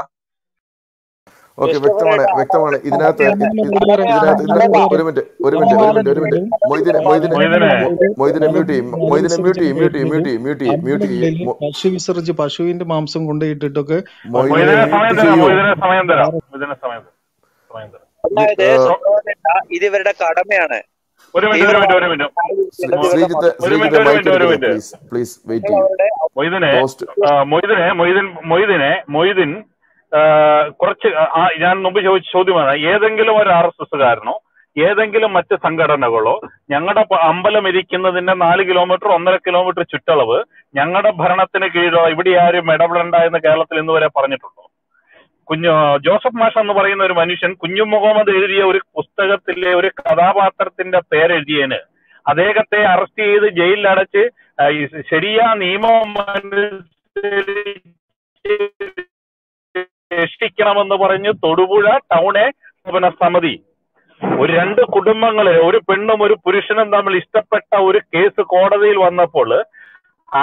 ഓക്കെ വ്യക്തമാണ് വ്യക്തമാണ് ഇതിനകത്ത് ഇ- ഇ- ഇതിനകത്ത് ഇതിനകത്ത് ഒരു മിനിറ്റ് ഒരു മിനിറ്റ് ഒരു മിനിറ്റ് ഒരു മിനിറ്റ് മൊയ്തിനെ മൊയ്തിനെ മൊയ്തനെ മൊ- മൊയ്തിനെ മ്യൂട്ട് ചെയ്യും മൊയ്തിനെ മ്യൂട്ട് ചെയ്യും മ്യൂട്ട് ചെയ്യും മ്യൂട്ട് ചെയ്യും മ്യൂട്ട് ചെയ്യും മ്യൂട്ട് ചെയ്യും പള്ളികളിൽ മൊ- പശു വിസർജി പശുവിന്റെ മാംസം കൊണ്ടുപോയിട്ടിട്ടൊക്കെ മൊയ്തിനെ മൊയ്തനെ മ്യൂട്ട് സമയം തരാം ചെയ്യൂ മൊയ്തനെ സമയം തരാം മൊയ്തനെ സമയം തരാം സമയം തരാം അതായത് വി- ഏഹ്, സ്വഭാവമല്ല ഇത് ഇവരുടെ കടമയാണ് ഒരു മിനിറ്റ് ഒരു മിനിറ്റ് ഒരു മിനിറ്റ് ശ്രീ- തീവ്രവാദം മൊ- ശ്രീജിത്ത് ഒരു മിനിറ്റ് ശ്രീജിത്ത് ഒരു മൈക്ക് മിനിറ്റ് ഒരു എടുക്കരുത് മിനിറ്റ് പ്ലീസ് പ്ലീസ് വെയിറ്റ് ചെയ്യൂ അവരുടെ മൊയ്തനെ ടോസ്റ്റ് ആ, മൊയ്തനെ മൊയ്തൻ മൊയ്തനെ മൊയ്തിൻ ആ, കുറച്ച് ആ, ഞാൻ മുമ്പ് ചോദിച്ച ചോദ്യമാണ് ഏതെങ്കിലും ഒരു ആർ എസ് എസ്സുകാരനോ ഏതെങ്കിലും മറ്റ് സംഘടനകളോ ഞങ്ങളുടെ പ- അമ്പലം ഇരിക്കുന്നതിന്റെ നാല് കിലോമീറ്റർ ഒന്നര കിലോമീറ്റർ ചുറ്റളവ് ഞങ്ങളുടെ ഭരണത്തിന് കീഴിലോ ഇവിടെ ആരും ഇടപെടണ്ട എന്ന് കേരളത്തിൽ ഇന്ന് വരെ പറഞ്ഞിട്ടുണ്ടോ കുഞ്ഞു ജോസഫ് മാഷ് എന്ന് പറയുന്ന ഒരു മനുഷ്യൻ കുഞ്ഞു മുഹമ്മദ് എഴുതിയ ഒരു പുസ്തകത്തിലെ ഒരു കഥാപാത്രത്തിന്റെ പേരെഴുതിയതിന് അദ്ദേഹത്തെ അറസ്റ്റ് ചെയ്ത് ജയിലിൽ അടച്ച് ആ, ഈ ശരിയാ നിയമം അനുസരിച്ച് രക്ഷിക്കണമെന്ന് പറഞ്ഞ് തൊടുപുഴ ടൗണെ സ്ഥാപന സമിതി ഒരു രണ്ട് കുടുംബങ്ങളെ ഒരു പെണ്ണും ഒരു പുരുഷനും തമ്മിൽ ഇഷ്ടപ്പെട്ട ഒരു കേസ് കോടതിയിൽ വന്നപ്പോൾ ആ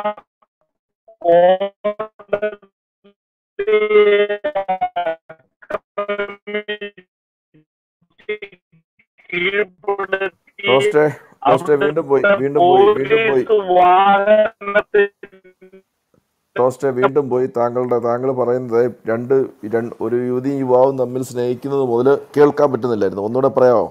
കീഴ്പ്പെടുത്തി ടോസ്റ്റേ ടോസ്റ്റേ വീണ്ടും പോയി അവിടുത്തെ വീണ്ടും പോയി വീണ്ടും പോയി പോലീസ് വാഹനത്തിൽ ടോസ്റ്റേ വീണ്ടും പോയി താങ്കളുടെ താങ്കൾ പറയുന്നത് രണ്ട് രണ്ട് ഒരു യുവതിയും യുവാവും തമ്മിൽ സ്നേഹിക്കുന്നത് മുതൽ കേൾക്കാൻ പറ്റുന്നില്ലായിരുന്നു ഒന്നുകൂടെ പറയാമോ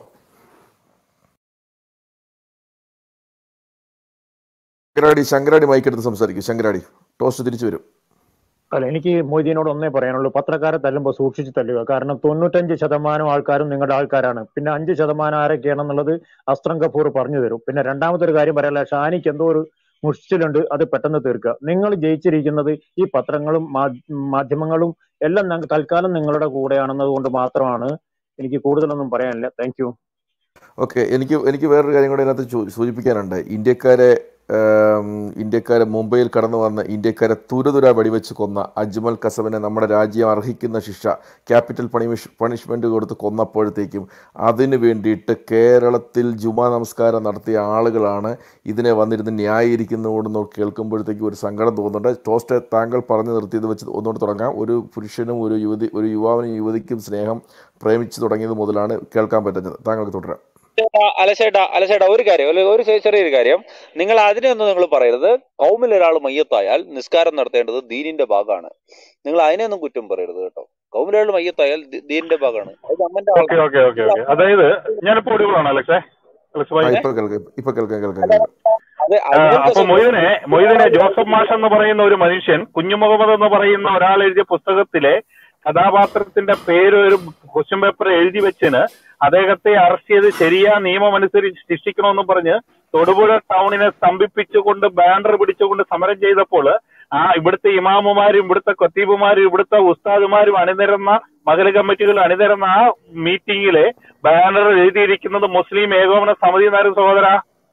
ശങ്കരാടി ശങ്കരാടി മൈക്ക് എടുത്ത് സംസാരിക്കും ശങ്കരാടി ടോസ്റ്റ് തിരിച്ചു വരും അല്ല എനിക്ക് മൊയ്തീനോട് ഒന്നേ പറയാനുള്ളൂ പത്രക്കാരെ തല്ലുമ്പോൾ സൂക്ഷിച്ച് തല്ലുക കാരണം തൊണ്ണൂറ്റഞ്ച് ശതമാനം ആൾക്കാരും നിങ്ങളുടെ ആൾക്കാരാണ് പിന്നെ അഞ്ച് ശതമാനം ആരൊക്കെയാണെന്നുള്ളത് അസ്ത്രം കപൂർ പറഞ്ഞു തരും പിന്നെ രണ്ടാമത്തെ ഒരു കാര്യം പറയാനുള്ള ഷാനിക്ക് എന്തോ ഒരു മുഷിച്ചിലുണ്ട് അത് പെട്ടെന്ന് തീർക്കുക നിങ്ങൾ ജയിച്ചിരിക്കുന്നത് ഈ പത്രങ്ങളും മാ- മാധ്യമങ്ങളും എല്ലാം ഞങ്ങൾ തൽക്കാലം നിങ്ങളുടെ കൂടെയാണെന്നത് കൊണ്ട് മാത്രമാണ് എനിക്ക് കൂടുതലൊന്നും പറയാനില്ല താങ്ക് യു ഓക്കെ എനിക്ക് എനിക്ക് വേറൊരു കാര്യം കൂടെ ഇതിനകത്ത് ചൂ- സൂചിപ്പിക്കാനുണ്ട് ഇന്ത്യക്കാരെ ആം, ഇന്ത്യക്കാരെ മുംബൈയിൽ കടന്നു വന്ന് ഇന്ത്യക്കാരെ തുരുതുര വെടിവെച്ച് കൊന്ന അജ്മൽ കസബിനെ നമ്മുടെ രാജ്യം അർഹിക്കുന്ന ശിക്ഷ ക്യാപിറ്റൽ പണിമിഷ് പണിഷ്മെൻറ്റ് കൊടുത്ത് കൊന്നപ്പോഴത്തേക്കും അതിന് വേണ്ടിയിട്ട് കേരളത്തിൽ ജുമാ നമസ്കാരം നടത്തിയ ആളുകളാണ് ഇതിനെ വന്നിരുന്ന് ന്യായീകരിക്കുന്നതോടെന്ന് കേൾക്കുമ്പോഴത്തേക്കും ഒരു സങ്കടം തോന്നുന്നുണ്ട് ടോസ്റ്റ് താങ്കൾ പറഞ്ഞു നിർത്തിയത് വെച്ച് ഒന്നുകൂടെ തുടങ്ങാം ഒരു പുരുഷനും ഒരു യുവതി ഒരു യുവാവിനും യുവതിക്കും സ്നേഹം പ്രേമിച്ചു തുടങ്ങിയത് മുതലാണ് കേൾക്കാൻ പറ്റുന്നത് താങ്കൾക്ക് തുടരാം ചേട്ടാ, അലച്ചേട്ടാ അലച്ചേട്ടാ ഒരു കാര്യം ഒരു ഒരു ചെ- ചെറിയൊരു കാര്യം നിങ്ങൾ അതിനെയൊന്നും നിങ്ങൾ പറയരുത് കൗമിൽ ഒരാൾ മയ്യത്തായാൽ നിസ്കാരം നടത്തേണ്ടത് ദീനിന്റെ ഭാഗമാണ് നിങ്ങൾ അതിനെയൊന്നും കുറ്റം പറയരുത് കേട്ടോ കൗമിൽ ഒരാൾ മയ്യത്തായാൽ ദി- ദീനിന്റെ ഭാഗമാണ് അത് നമ്മന്റെ ഓക്കെ ഓക്കെ ഓക്കെ ഓക്കെ അതായത് ഞാനിപ്പോ ഒടിവുകളാണ് അലക്സേ അലക്സ് ആ ഭായി ഇപ്പൊ കേൾക്കാം ഇപ്പൊ കേൾക്കാം കേൾക്കാം കേൾക്കാം അത് ആ, നിങ്ങൾക്ക് അപ്പൊ മൊയ്തനെ മൊയ്തനെ ജോസഫ് മാഷ് എന്ന് പറയുന്ന ഒരു മനുഷ്യൻ കുഞ്ഞു മുഹമ്മദ് എന്ന് പറയുന്ന ഒരാൾ എഴുതിയ പുസ്തകത്തിലെ കഥാപാത്രത്തിന്റെ പേര് ഒരു ക്വസ്റ്റ്യൻ പേപ്പർ എഴുതി വെച്ചിന് അദ്ദേഹത്തെ അറസ്റ്റ് ചെയ്ത് ശരിയാ നിയമം അനുസരിച്ച് ശിക്ഷിക്കണമെന്നും പറഞ്ഞ് തൊടുപുഴ ടൗണിനെ സ്തംഭിപ്പിച്ചുകൊണ്ട് ബാനർ പിടിച്ചുകൊണ്ട് സമരം ചെയ്തപ്പോൾ ആ ഇവിടുത്തെ ഇമാമുമാരും ഇവിടുത്തെ ഖത്തീബുമാരും ഇവിടുത്തെ ഉസ്താദുമാരും അണിനിരന്ന മകല കമ്മിറ്റികൾ അണിനിരന്ന ആ മീറ്റിംഗിലെ ബാനർ എഴുതിയിരിക്കുന്നത് മുസ്ലിം ഏകോപന സമിതി എന്നായിരുന്നു സഹോദര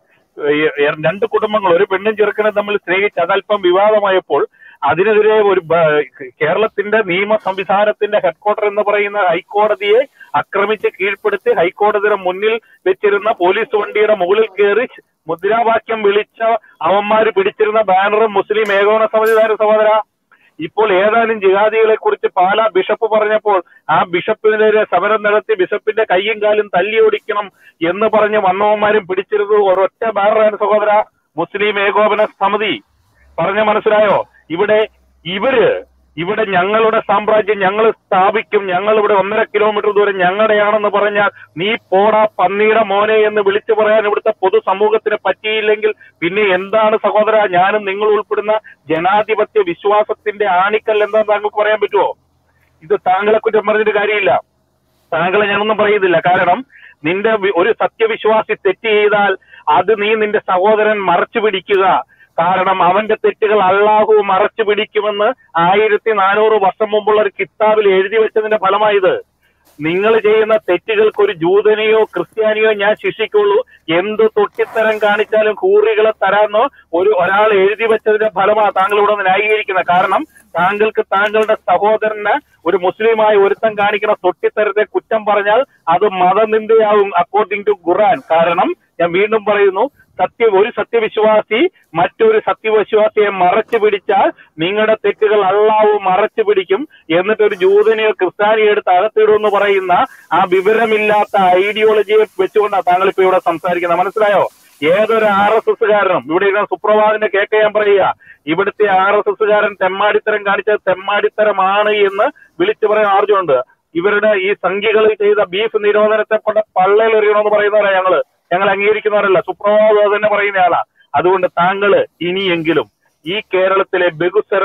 ഏ- ഏ- രണ്ട് കുടുംബങ്ങൾ ഒരു പെണ്ണും ചെറുക്കനും തമ്മിൽ സ്നേഹിച്ച് അതല്പം വിവാദമായപ്പോൾ അതിനെതിരെ ഒരു ബ- കേരളത്തിന്റെ നിയമ സംവിധാനത്തിന്റെ ഹെഡ്ക്വാർട്ടർ എന്ന് പറയുന്ന ഹൈക്കോടതിയെ ആക്രമിച്ച് കീഴ്പ്പെടുത്തി ഹൈക്കോടതിയുടെ മുന്നിൽ വെച്ചിരുന്ന പോലീസ് വണ്ടിയുടെ മുകളിൽ കയറി മുദ്രാവാക്യം വിളിച്ച അവന്മാര് പിടിച്ചിരുന്ന ബാനറും മുസ്ലിം ഏകോപന സമിതിദാര സഹോദര ഇപ്പോൾ ഏതാനും ജിഹാദികളെ കുറിച്ച് പാലാ ബിഷപ്പ് പറഞ്ഞപ്പോൾ ആ ബിഷപ്പിനെതിരെ സമരം നടത്തി ബിഷപ്പിന്റെ കയ്യും കാലും തല്ലിയോടിക്കണം എന്ന് പറഞ്ഞ് വന്നവന്മാരും പിടിച്ചിരുന്നത് ഒരൊറ്റ ബാനറാണ് സഹോദര മുസ്ലിം ഏകോപന സമിതി പറഞ്ഞ മനസ്സിലായോ ഇവിടെ ഇവര് ഇവിടെ ഞങ്ങളുടെ സാമ്രാജ്യം ഞങ്ങൾ സ്ഥാപിക്കും ഞങ്ങൾ ഇവിടെ ഒന്നര കിലോമീറ്റർ ദൂരം ഞങ്ങളുടെയാണെന്ന് പറഞ്ഞാൽ നീ പോടാ പന്നിയുടെ മോനെ എന്ന് വിളിച്ചു പറയാൻ ഇവിടുത്തെ പൊതുസമൂഹത്തിന് പറ്റിയില്ലെങ്കിൽ പിന്നെ എന്താണ് സഹോദര ഞാനും നിങ്ങൾ ഉൾപ്പെടുന്ന ജനാധിപത്യ വിശ്വാസത്തിന്റെ ആണിക്കൽ എന്താന്ന് താങ്കൾക്ക് പറയാൻ പറ്റുമോ ഇത് താങ്കളെ കുറ്റം പറഞ്ഞിട്ട് കാര്യമില്ല താങ്കളെ ഞാനൊന്നും പറയുന്നില്ല കാരണം നിന്റെ വി- ഒരു സത്യവിശ്വാസി തെറ്റ് ചെയ്താൽ അത് നീ നിന്റെ സഹോദരൻ മറച്ചു പിടിക്കുക കാരണം അവന്റെ തെറ്റുകൾ അള്ളാഹു മറച്ചു പിടിക്കുമെന്ന് ആയിരത്തി നാനൂറ് വർഷം മുമ്പുള്ള ഒരു കിതാബിൽ എഴുതി വെച്ചതിന്റെ ഫലമായത് നിങ്ങൾ ചെയ്യുന്ന തെറ്റുകൾക്ക് ഒരു ജൂതനെയോ ക്രിസ്ത്യാനിയോ ഞാൻ ശിക്ഷിക്കുള്ളൂ എന്ത് തൊട്ടിത്തരം കാണിച്ചാലും കൂറികളെ തരാമെന്നോ ഒരു ഒരാൾ എഴുതി വെച്ചതിന്റെ ഫലമാണ് താങ്കൾ ഇവിടെ ഒന്ന് ന്യായീകരിക്കുന്നത് കാരണം താങ്കൾക്ക് താങ്കളുടെ സഹോദരന് ഒരു മുസ്ലിമായി ഒരുത്തൻ കാണിക്കുന്ന തൊട്ടിത്തരത്തെ കുറ്റം പറഞ്ഞാൽ അത് മതനിന്ദയാവും അക്കോർഡിംഗ് ടു ഖുറാൻ കാരണം ഞാൻ വീണ്ടും പറയുന്നു സത്യ ഒരു സത്യവിശ്വാസി മറ്റൊരു സത്യവിശ്വാസിയെ മറച്ചു പിടിച്ചാൽ നിങ്ങളുടെ തെറ്റുകൾ അള്ളാഹു മറച്ചു പിടിക്കും എന്നിട്ട് ഒരു ജൂതനെയോ ക്രിസ്ത്യാനിയോ എടുത്ത് അകത്തിടുമെന്ന് പറയുന്ന ആ വിവരമില്ലാത്ത ഐഡിയോളജിയെ വെച്ചുകൊണ്ടാണ് താങ്കൾ ഇപ്പൊ ഇവിടെ സംസാരിക്കുന്നത് മനസ്സിലായോ ഏതൊരു ആർ എസ് എസ്സുകാരനും ഇവിടെ ഇരുന്ന സുപ്രഭാതിന്റെ കേക്ക് ഞാൻ പറയുക ഇവിടുത്തെ ആർ എസ് എസ്സുകാരൻ തെമ്മാടിത്തരം കാണിച്ചത് തെമ്മാടിത്തരമാണ് എന്ന് വിളിച്ചു പറയാൻ ആർജമുണ്ട് ഇവരുടെ ഈ സംഖ്യകളിൽ ചെയ്ത ബീഫ് നിരോധനത്തെ കൊണ്ട് പള്ളയിൽ എറിയണമെന്ന് പറയുന്നവരാ ഞങ്ങള് ഞങ്ങൾ അംഗീകരിക്കുന്നവരല്ല സുപ്രഭാത് അത് തന്നെ പറയുന്ന ആളാ അതുകൊണ്ട് താങ്കള് ഇനിയെങ്കിലും ഈ കേരളത്തിലെ ബഹുസര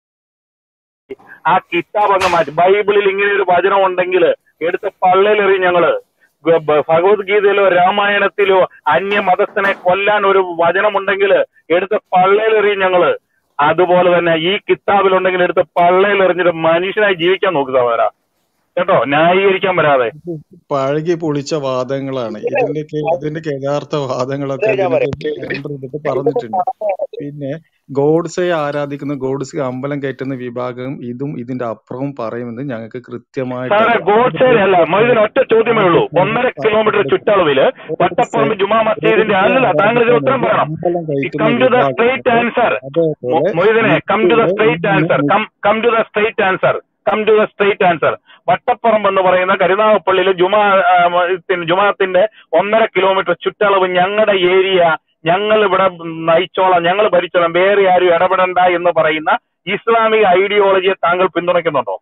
ആ കിതാബ് അങ്ങ് മാറ്റി ബൈബിളിൽ ഇങ്ങനെ ഒരു വചനം ഉണ്ടെങ്കിൽ എടുത്ത് പള്ളയിലെറിയും ഞങ്ങള് ഗ- ബ- ഭഗവത്ഗീതയിലോ രാമായണത്തിലോ അന്യമതസ്ഥനെ കൊല്ലാൻ ഒരു വചനമുണ്ടെങ്കിൽ എടുത്ത് പള്ളയിലെറിയും ഞങ്ങള് അതുപോലെ തന്നെ ഈ കിതാബിലുണ്ടെങ്കിൽ എടുത്ത് പള്ളയിലെറിഞ്ഞിട്ട് മനുഷ്യനായി ജീവിക്കാൻ നോക്കുക സഹോദരാ കേട്ടോ ന്യായീകരിക്കാൻ വരാതെ പഴകി പൊളിച്ച വാദങ്ങളാണ് ഇതിന്റെയൊക്കെ ഇതിന്റെയൊക്കെ യഥാർത്ഥ വാദങ്ങളൊക്കെ ഞാൻ പറയാം ഇതിനകത്ത് enter ചെയ്തിട്ട് പറഞ്ഞിട്ടുണ്ട് പിന്നെ ഗോഡ്സെ ആരാധിക്കുന്ന ഗോഡ്സെ അമ്പലം കയറ്റുന്ന വിഭാഗം ഇതും ഇതിന്റെ അപ്പുറവും പറയുമെന്ന് ഞങ്ങൾക്ക് കൃത്യമായിട്ട് സാറേ അറിയാം ഗോഡ്സേ അല്ല മൊയ്തിന് ഒറ്റ ചോദ്യമേ ഉള്ളൂ ഒന്നര കിലോമീറ്റർ ചുറ്റളവില് വട്ടപ്പറമ്പ് ജുമാ മസ്ജിദിന്റെ അല്ലല്ല താങ്കൾ ഇതിന് ഉത്തരം പറയണം അമ്പലം കഴിക്കുന്ന കം ടു ദ വിഭാഗം സ്ട്രേറ്റ് ആൻസർ അതേപോലെ മൊയ്തനെ come to the straight answer മുസ്ലിം come come to the straight answer come to the straight answer Vattaparamba എന്ന് പറയുന്ന കരുനാഗപ്പള്ളിയിലെ ജുമാ ആ, മ- ജുമാത്തിന്റെ ഒന്നര കിലോമീറ്റർ ചുറ്റളവ് ഞങ്ങളുടെ ഏരിയ ഞങ്ങൾ ഇവിടെ നയിച്ചോളാം ഞങ്ങൾ ഭരിച്ചോളാം വേറെ ആരും ഇടപെടണ്ട എന്ന് പറയുന്ന ഇസ്ലാമിക ഐഡിയോളജിയെ താങ്കൾ പിന്തുണയ്ക്കുന്നുണ്ടോ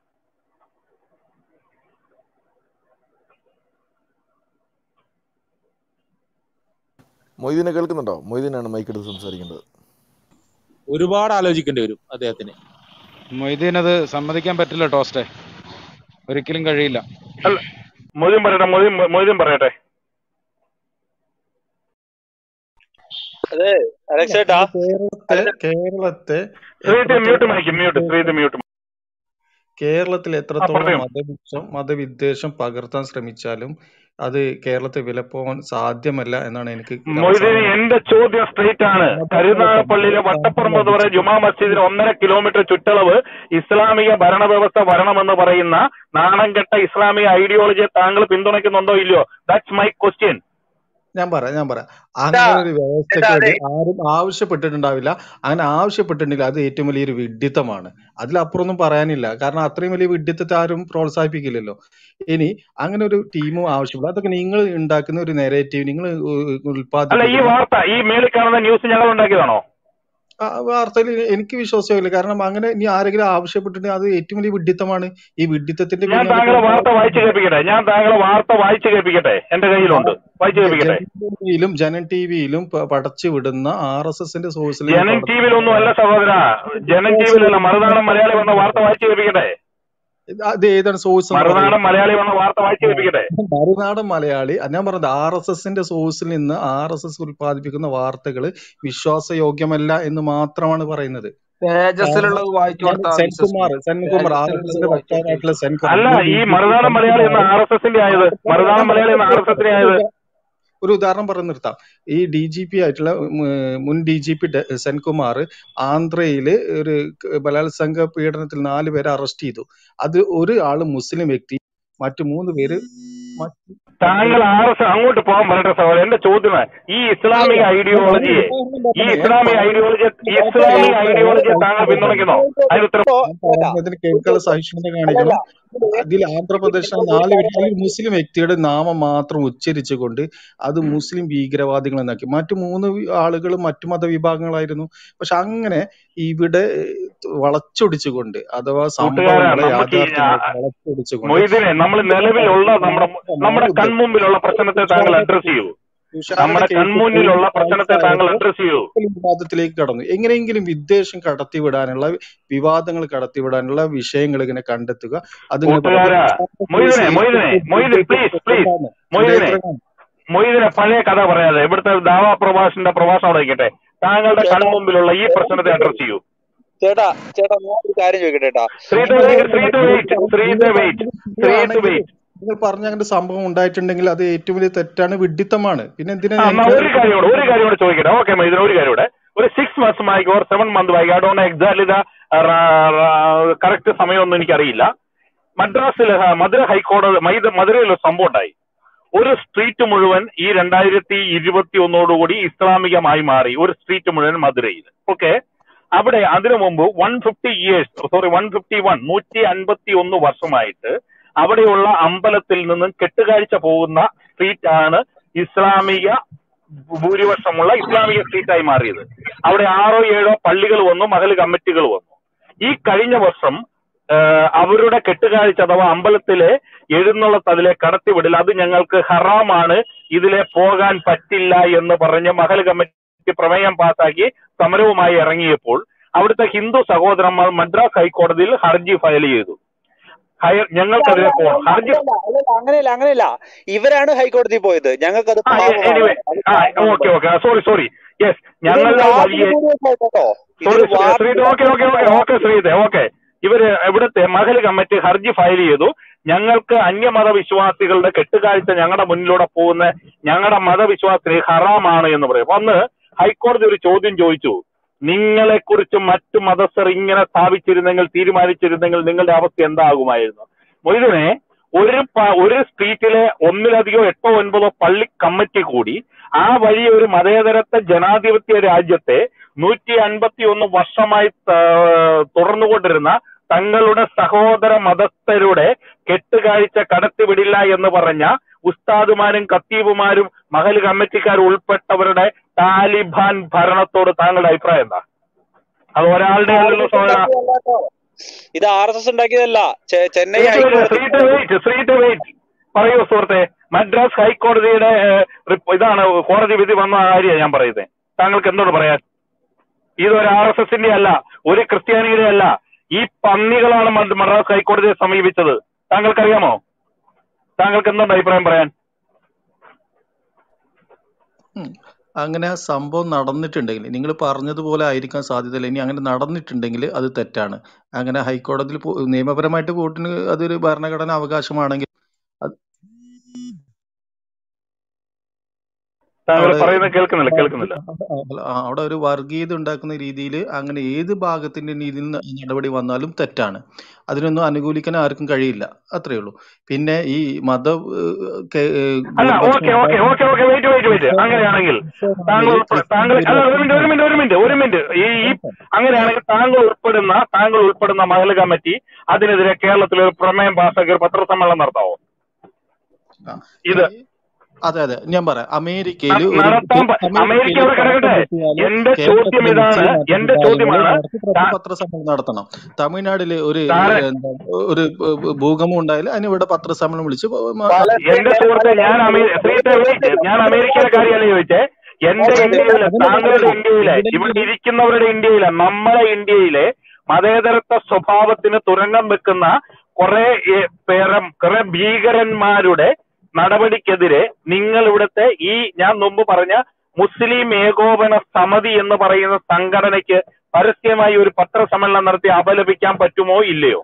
മൊയ്തീനെ കേൾക്കുന്നുണ്ടോ മൊയ്തീനാണ് മൈക്കെടുത്ത് സംസാരിക്കേണ്ടത് ഒരുപാട് ആലോചിക്കേണ്ടി വരും അദ്ദേഹത്തിന് മൊയ്തീൻ അത് സമ്മതിക്കാൻ പറ്റില്ല ടോസ്റ്റേ ഒരിക്കലും കഴിയില്ല അല്ല മൊയ്തീൻ പറയട്ടെ മൊയ്തീൻ മൊയ്തീൻ പറയട്ടെ അതെ അലക്സേട്ടാ കേരളത്തെ കേരളത്തെ Sreeth mute mic mute Sreeth mute കേരളത്തിൽ ആ എത്രത്തോളം പറയൂ മതവിദ്വേഷം മതവിദ്വേഷം പകർത്താൻ ശ്രമിച്ചാലും അത് കേരളത്തിൽ വിലപ്പോവാൻ സാധ്യമല്ല എന്നാണ് എനിക്ക് മൊയ്തീൻ അവസാനം എന്റെ ചോദ്യം സ്ട്രെയിറ്റ് ആണ് കരുനാഗപ്പള്ളിയിലെ മതപരമായ വട്ടപ്പറമ്പ് എന്ന് പറയുന്ന വിദ്വേഷം ജുമാ മസ്ജിദിന് ഒന്നര കിലോമീറ്റർ ചുറ്റളവ് ഇസ്ലാമിക ഭരണവ്യവസ്ഥ വരണമെന്ന് പറയുന്ന നാണംകെട്ട ഇസ്ലാമിക ഐഡിയോളജിയെ താങ്കൾ പിന്തുണയ്ക്കുന്നുണ്ടോ ഇല്ലയോ ദാറ്റ്സ് മൈ ക്വസ്റ്റ്യൻ ഞാൻ പറയാം ഞാൻ പറയാം ചേട്ടാ അങ്ങനെ ഒരു ചേട്ടാ വ്യവസ്ഥയ്ക്ക് അതെ വേണ്ടി ആരും ആവശ്യപ്പെട്ടിട്ടുണ്ടാവില്ല അങ്ങനെ ആവശ്യപ്പെട്ടിട്ടുണ്ടെങ്കിൽ അത് ഏറ്റവും വലിയൊരു വിഡ്ഢിത്തമാണ് അതിലപ്പുറമൊന്നും പറയാനില്ല കാരണം അത്രയും വലിയ വിഡ്ഢിത്തത്തെ ആരും പ്രോത്സാഹിപ്പിക്കില്ലല്ലോ ഇനി അങ്ങനെ ഒരു ടീമും ആവശ്യമില്ല അതൊക്കെ നിങ്ങൾ ഉണ്ടാക്കുന്ന ഒരു നെറേറ്റീവ് നിങ്ങൾ അല്ല ഈ ഉൽപ്പാദിപ്പിക്കുന്ന വാർത്ത ഈ മേളിൽ കാണുന്ന ന്യൂസ് ഞങ്ങൾ ഉണ്ടാക്കിയതാണോ ആ വാർത്തയിൽ എനിക്ക് വിശ്വാസമില്ല കാരണം അങ്ങനെ ഇനി ആരെങ്കിലും ആവശ്യപ്പെട്ടിട്ടുണ്ടെങ്കിൽ അത് ഏറ്റവും വലിയ വിഡ്ഢിത്തമാണ് ഈ വിഡ്ഢിത്തത്തിന്റെ ഞാൻ പിന്നാലെ താങ്കളെ വാർത്ത പോയി വായിച്ചു കേൾപ്പിക്കട്ടെ ഞാൻ താങ്കളെ വാർത്ത വായിച്ചു കേൾപ്പിക്കട്ടെ എന്റെ കയ്യിലുണ്ട് വായിച്ചു കേൾപ്പിക്കട്ടെ ജനൻ ടിവിയിലും ജനൻ ടിവിയിലും പടച്ചു വിടുന്ന ആർ എസ് എസിന്റെ സോഴ്സിൽ നിന്ന് ജനൻ പടച്ചു ടിവിയിലൊന്നും അല്ല സഹോദര ജനൻ ടിവിയിലല്ല മറുനാടൻ മലയാളി വന്ന വാർത്ത വായിച്ചു കേൾപ്പിക്കട്ടെ അത് ഏതാണ് സോഴ്സ് എന്ന് പറയൂ മറുനാടൻ മലയാളി വന്ന വാർത്ത വായിച്ചു കേൾപ്പിക്കട്ടെ മറുനാടൻ മലയാളി അത് ഞാൻ പറഞ്ഞത് ആർ എസ് എസിന്റെ സോഴ്സിൽ നിന്ന് ആർ എസ് എസ് ഉൽപ്പാദിപ്പിക്കുന്ന വാർത്തകൾ വിശ്വാസയോഗ്യമല്ല എന്ന് മാത്രമാണ് പറയുന്നത് കാരണം തേജസ്സിലുള്ളത് വായിച്ചു ഞാൻ കൊടുത്താൽ സെൻകുമാർ വിശ്വസിക്കും സെൻകുമാർ ആർ എസ് തേജസ്സിലുള്ളത് എസിന്റെ വായിച്ചു വക്താവായിട്ടുള്ള കൊടുത്താൽ സെൻകുമാർ അല്ല മുൻ ഡി ഈ ജി പി മറുനാടൻ മലയാളി എന്ന സെൻകുമാർ ആർ എസ് എസിന്റെ ആയത് ഞാൻ പറയാം മറുനാടൻ ഞാൻ മലയാളി എന്ന ആർ എസ് എസിന്റെ ആയത് പറയാം ഒരു ഉദാഹരണം പറഞ്ഞു നിർത്താം ഈ ഡി ജി പി ആയിട്ടുള്ള ഉം, മുൻ ഡി ജി പി സെൻകുമാർ ആന്ധ്രയില് ഒരു ക- ബലാത്സംഗ പീഡനത്തിൽ നാല് പേരെ അറസ്റ്റ് ചെയ്തു അത് ഒരു ആള് മുസ്ലിം വ്യക്തി മറ്റു മൂന്ന് പേര് മറ്റ് താങ്കൾ ആർ എസ് അങ്ങോട്ട് പോകാൻ പറയട്ടെ സഹോദരൻ എന്റെ ചോദ്യം ഈ ഇസ്ലാമിക അല്ല ഞാൻ ഐഡിയോളജിയെ പറഞ്ഞ ഈ ഉദാഹരണം ഞാൻ ഇസ്ലാമിക പറഞ്ഞ ഐഡിയോളജി ഇസ്ലാമിക ഐഡിയോളജിയെ താങ്കൾ പിന്തുണയ്ക്കുന്നോ അതിന് ഉത്തരം ഇപ്പോ ഞാൻ പറയുന്നതിന് കേൾക്കാനുള്ള സഹിഷ്ണുത കാണിക്കണം അതിൽ ആന്ധ്രാപ്രദേശിലെ നാല് വ്യക്തി അല്ലെങ്കിൽ മുസ്ലിം വ്യക്തിയുടെ നാമം മാത്രം ഉച്ചരിച്ചുകൊണ്ട് അത് മുസ്ലിം ഭീകരവാദികൾ എന്നാക്കി മറ്റു മൂന്ന് ആളുകൾ മറ്റു മതവിഭാഗങ്ങളായിരുന്നു പക്ഷെ അങ്ങനെ ഇവിടെ വളച്ചൊടിച്ചുകൊണ്ട് അഥവാ കൂട്ടുകാരാ സംഭവങ്ങളെ നമുക്ക് ഈ ആ, യാഥാർത്ഥ്യങ്ങളെ വളച്ചൊടിച്ചുകൊണ്ട് മൊയ്തീനെ നമ്മൾ നിലവിലുള്ള നമ്മുടെ നമ്മുടെ ഞാൻ കൺമുമ്പിലുള്ള പ്രശ്നത്തെ താങ്കൾ അഡ്രസ് ചെയ്യൂ തുഷാരയുടെ നമ്മുടെ കേസ് കൺമുന്നിലുള്ള പ്രശ്നത്തെ താങ്കൾ ആയപ്പോൾ അഡ്രസ് ചെയ്യൂ വിവാദത്തിലേക്ക് കടന്നു എങ്ങനെയെങ്കിലും വിദ്വേഷം കടത്തിവിടാനുള്ള വിവാദങ്ങൾ കടത്തിവിടാനുള്ള വിഷയങ്ങൾ ഇങ്ങനെ കണ്ടെത്തുക അതിങ്ങനെ കൂട്ടുകാരാ മൊയ്തീനെ മൊയ്തീനെ മൊയ്തീൻ പ്ലീസ് പ്ലീസ് മൊയ്തീനെ മൊയ്തീനെ പഴയ കഥ പറയാതെ ഇവിടുത്തെ ദാവാ പ്രഭാഷന്റെ പ്രഭാഷണം അവിടെ നിൽക്കട്ടെ താങ്കളുടെ ചേട്ടാ കൺമുമ്പിലുള്ള ഈ പ്രശ്നത്തെ അഡ്രസ് ചെയ്യൂ ചേട്ടാ ചേട്ടാ ഞാൻ ഒരു കാര്യം ചോദിക്കട്ടെ ചേട്ടാ Sree two Sree to wait Shri to wait Shri to wait നിങ്ങൾ പറഞ്ഞ അങ്ങനെ സംഭവം ഉണ്ടായിട്ടുണ്ടെങ്കിൽ അത് ഏറ്റവും വലിയ തെറ്റാണ് വിഡ്ഢിത്തമാണ് പിന്നെ എന്തിനാ ആ, എന്നാ എനിക്ക് ഒരു കാര്യം കൂടെ ഒരു കാര്യം കൂടെ ചോദിക്കട്ടെ ഓക്കെ മൈദിന ഒരു കാര്യം കൂടെ ഒരു സിക്സ് മന്ത്സ് മായിക്ക് ഓർ സെവൻ മന്ത് മായിക്ക് അതുകൊണ്ട് എക്സാക്ട്ലി ദ കറക്റ്റ് സമയമൊന്നും എനിക്കറിയില്ല മദ്രാസിൽ മധുര ഹൈക്കോടതി മൈദ മധുരയിൽ ഒരു സംഭവം ഉണ്ടായി ഒരു സ്ട്രീറ്റ് മുഴുവൻ ഈ രണ്ടായിരത്തി ഇരുപത്തി ഒന്നോടുകൂടി ഇസ്ലാമികമായി മാറി ഒരു സ്ട്രീറ്റ് മുഴുവൻ മധുരയിൽ ഓക്കെ അവിടെ അതിനു മുമ്പ് one fifty years sorry one fifty one നൂറ്റി അൻപത്തി ഒന്ന് വർഷമായിട്ട് അവിടെയുള്ള അമ്പലത്തിൽ നിന്നും കെട്ടുകാഴ്ച പോകുന്ന സ്ട്രീറ്റ് ആണ് ഇസ്ലാമിക ഭൂരിപക്ഷമുള്ള ഇസ്ലാമിക സ്ട്രീറ്റായി മാറിയത് അവിടെ ആറോ ഏഴോ പള്ളികൾ വന്നു മഹൽ കമ്മിറ്റികൾ വന്നു ഈ കഴിഞ്ഞ വർഷം ആ, അവരുടെ കെട്ടുകാഴ്ച അഥവാ അമ്പലത്തിലെ എഴുന്നള്ളത്ത് അതിലെ കടത്തിവിടൽ അത് ഞങ്ങൾക്ക് ഹറാമാണ് ഇതിലെ പോകാൻ പറ്റില്ല എന്ന് പറഞ്ഞ് മഹൽ കമ്മിറ്റി പ്രമേയം പാസാക്കി സമരവുമായി ഇറങ്ങിയപ്പോൾ അവിടുത്തെ ഹിന്ദു സഹോദരന്മാർ മദ്രാസ് ഹൈക്കോടതിയിൽ ഹർജി ഫയൽ ചെയ്തു ഹയർ ഞങ്ങൾക്കതിലെ പോകണം ഹർജി അങ്ങനെയല്ല അങ്ങനെയല്ല ഇവരാണ് ഹൈക്കോടതി പോയത് ഞങ്ങൾക്ക് അത് ആ എനിവേ ആ okay okay sorry sorry yes ഞങ്ങളുടെ വലിയ sorry Sreeth okay okay okay okay Sreeth okay ഇവര് ഇവിടുത്തെ മഹൽ കമ്മിറ്റി ഹർജി ഫയൽ ചെയ്തു ഞങ്ങൾക്ക് അന്യമത വിശ്വാസികളുടെ കെട്ടുകാഴ്ച ഞങ്ങളുടെ മുന്നിലൂടെ പോകുന്ന ഞങ്ങളുടെ മതവിശ്വാസത്തിന് ഹറാമാണ് എന്ന് പറയും അപ്പൊ അന്ന് ഹൈക്കോടതി ഒരു ചോദ്യം ചോദിച്ചു നിങ്ങളെ കുറിച്ച് മറ്റു മതസ്ഥർ ഇങ്ങനെ സ്ഥാപിച്ചിരുന്നെങ്കിൽ തീരുമാനിച്ചിരുന്നെങ്കിൽ നിങ്ങളുടെ അവസ്ഥ എന്താകുമായിരുന്നു മൊയ്തനെ ഒരു പ- ഒരു സ്ട്രീറ്റിലെ ഒന്നിലധികം എട്ടോ ഒൻപതോ പള്ളി കമ്മിറ്റി കൂടി ആ വഴി ഒരു മതേതരത്വ ജനാധിപത്യ രാജ്യത്തെ നൂറ്റി അൻപത്തി ഒന്ന് വർഷമായി ത- തുടർന്നുകൊണ്ടിരുന്ന തങ്ങളുടെ സഹോദര മതസ്ഥരുടെ കെട്ടുകാഴ്ച കടത്തിവിടില്ല എന്ന് പറഞ്ഞ ഉസ്താദുമാരും കത്തീബുമാരും മഹൽ കമ്മിറ്റിക്കാരും ഉൾപ്പെട്ടവരുടെ താലിബാൻ ഭരണത്തോട് താങ്കളുടെ അഭിപ്രായം എന്താ അത് ഒരാളുടെ അല്ലല്ലോ സഹോദര ഇത് ആർ എസ് എസ് ഉണ്ടാക്കിയതല്ല ചെ- ചെന്നൈ ശ്രീ ടു ഹൈക്കോടതി വെയിറ്റ് ശ്രീ ടു വെയിറ്റ് പറയൂ സുഹൃത്തെ മദ്രാസ് ഹൈക്കോടതിയുടെ ഏഹ്, റിപ്പ- ഇതാണ് കോടതി വിധി വന്ന കാര്യമാണ് ഞാൻ പറയുന്നത് താങ്കൾക്ക് എന്തുകൊണ്ട് പറയാൻ ഇതൊരു ആർ എസ് എസിന്റെ അല്ല ഒരു ക്രിസ്ത്യാനിയുടെ അല്ല ഈ പന്നികളാണ് മദ് മദ്രാസ് ഹൈക്കോടതിയെ സമീപിച്ചത് താങ്കൾക്കറിയാമോ താങ്കൾക്ക് എന്തുണ്ട് അഭിപ്രായം പറയാൻ അങ്ങനെ ആ സംഭവം നടന്നിട്ടുണ്ടെങ്കിൽ നിങ്ങൾ പറഞ്ഞതുപോലെ ആയിരിക്കാൻ സാധ്യതയില്ല ഇനി അങ്ങനെ നടന്നിട്ടുണ്ടെങ്കിൽ അത് തെറ്റാണ് അങ്ങനെ ഹൈക്കോടതിയിൽ പോ- നിയമപരമായിട്ട് കോർട്ടിന് അതൊരു ഭരണഘടനാ അവകാശമാണെങ്കിൽ അത് താങ്കൾ അവിടെ പറയുന്നത് കേൾക്കുന്നില്ല കേൾക്കുന്നില്ല അല്ല, ആ, അവിടെ ഒരു വർഗീയത ഉണ്ടാക്കുന്ന രീതിയിൽ അങ്ങനെ ഏത് ഭാഗത്തിന്റെ രീതിയിൽ നിന്ന് നടപടി വന്നാലും തെറ്റാണ് അതിനൊന്നും അനുകൂലിക്കാൻ ആർക്കും കഴിയില്ല അത്രേ ഉള്ളൂ പിന്നെ ഈ മത ഏഹ്, കെ- ഏഹ്, അല്ല ഭൂരിപക്ഷം okay okay okay okay wait wait wait അങ്ങനെയാണെങ്കിൽ താങ്കൾ ക്രിസ്ത്യാനികളിൽ ഉൾപ്പെ- ക്രിസ്ത്യൻ താങ്കൾ അല്ല ഒരു മിനിറ്റ് ഒരു ഭൂരിപക്ഷം മിനിറ്റ് ഒരു മിനിറ്റ് ഒരു മിനിറ്റ് ഈ ഈ അങ്ങനെയാണെങ്കിൽ താങ്കൾ ഉൾപ്പെടുന്ന താങ്കൾ ഉൾപ്പെടുന്ന മഹൽ കമ്മിറ്റി അതിനെതിരെ കേരളത്തിൽ ഒരു പ്രമേയം പാസ്സാക്കി ഒരു പത്രസമ്മേളനം നടത്താവോ ആ, ഇത് ഈ- അതെ അതെ ഞാൻ പറയാം അമേരിക്കയിൽ ന- ഒരു നടത്താൻ പ- അമേരിക്ക അമേരിക്കയിൽ അവിടെ കിടക്കട്ടെ പടക്കം പൊട്ടിയാല് എന്റെ ചോദ്യം കേരളത്തിലെ ഇതാണ് മുസ്ലിം എന്റെ മതവിഭാഗങ്ങൾ ചോദ്യമാണ് നടത്തി പ്രതി താ- പത്രസമ്മേളനം നടത്തണം തമിഴ്നാട്ടില് ഒരു സാറേ എന്താ ഒരു ഭൂ- ഭൂകമ്പം ഉണ്ടായാൽ അതിന് ഇവിടെ പത്രസമ്മേളനം വിളിച്ച് മ- എന്റെ സുഹൃത്തെ ഞാൻ അമേ- ശ്രീത്തെ wait. ഞാൻ അമേരിക്കയിലെ കാര്യമല്ല ചോദിച്ചേ എന്റെ ഇന്ത്യയിലെ അതിന് താങ്കളുടെ പറയണം ഇന്ത്യയിലെ ഇവിടെ എവിടെയെങ്കിലും ഇരിക്കുന്നവരുടെ ഇന്ത്യയിലെ നമ്മളെ ഇന്ത്യയിലെ മതേതരത്വ സ്വഭാവത്തിന് തുരങ്കം വെക്കുന്ന കുറെ ഏ, പേരം കുറെ ഭീകരന്മാരുടെ നടപടിക്കെതിരെ നിങ്ങൾ ഇവിടുത്തെ ഈ ഞാൻ മുമ്പ് പറഞ്ഞ മുസ്ലിം ഏകോപന സമിതി എന്ന് പറയുന്ന സംഘടനയ്ക്ക് പരസ്യമായി ഒരു പത്രസമ്മേളനം നടത്തി അപലപിക്കാൻ പറ്റുമോ ഇല്ലയോ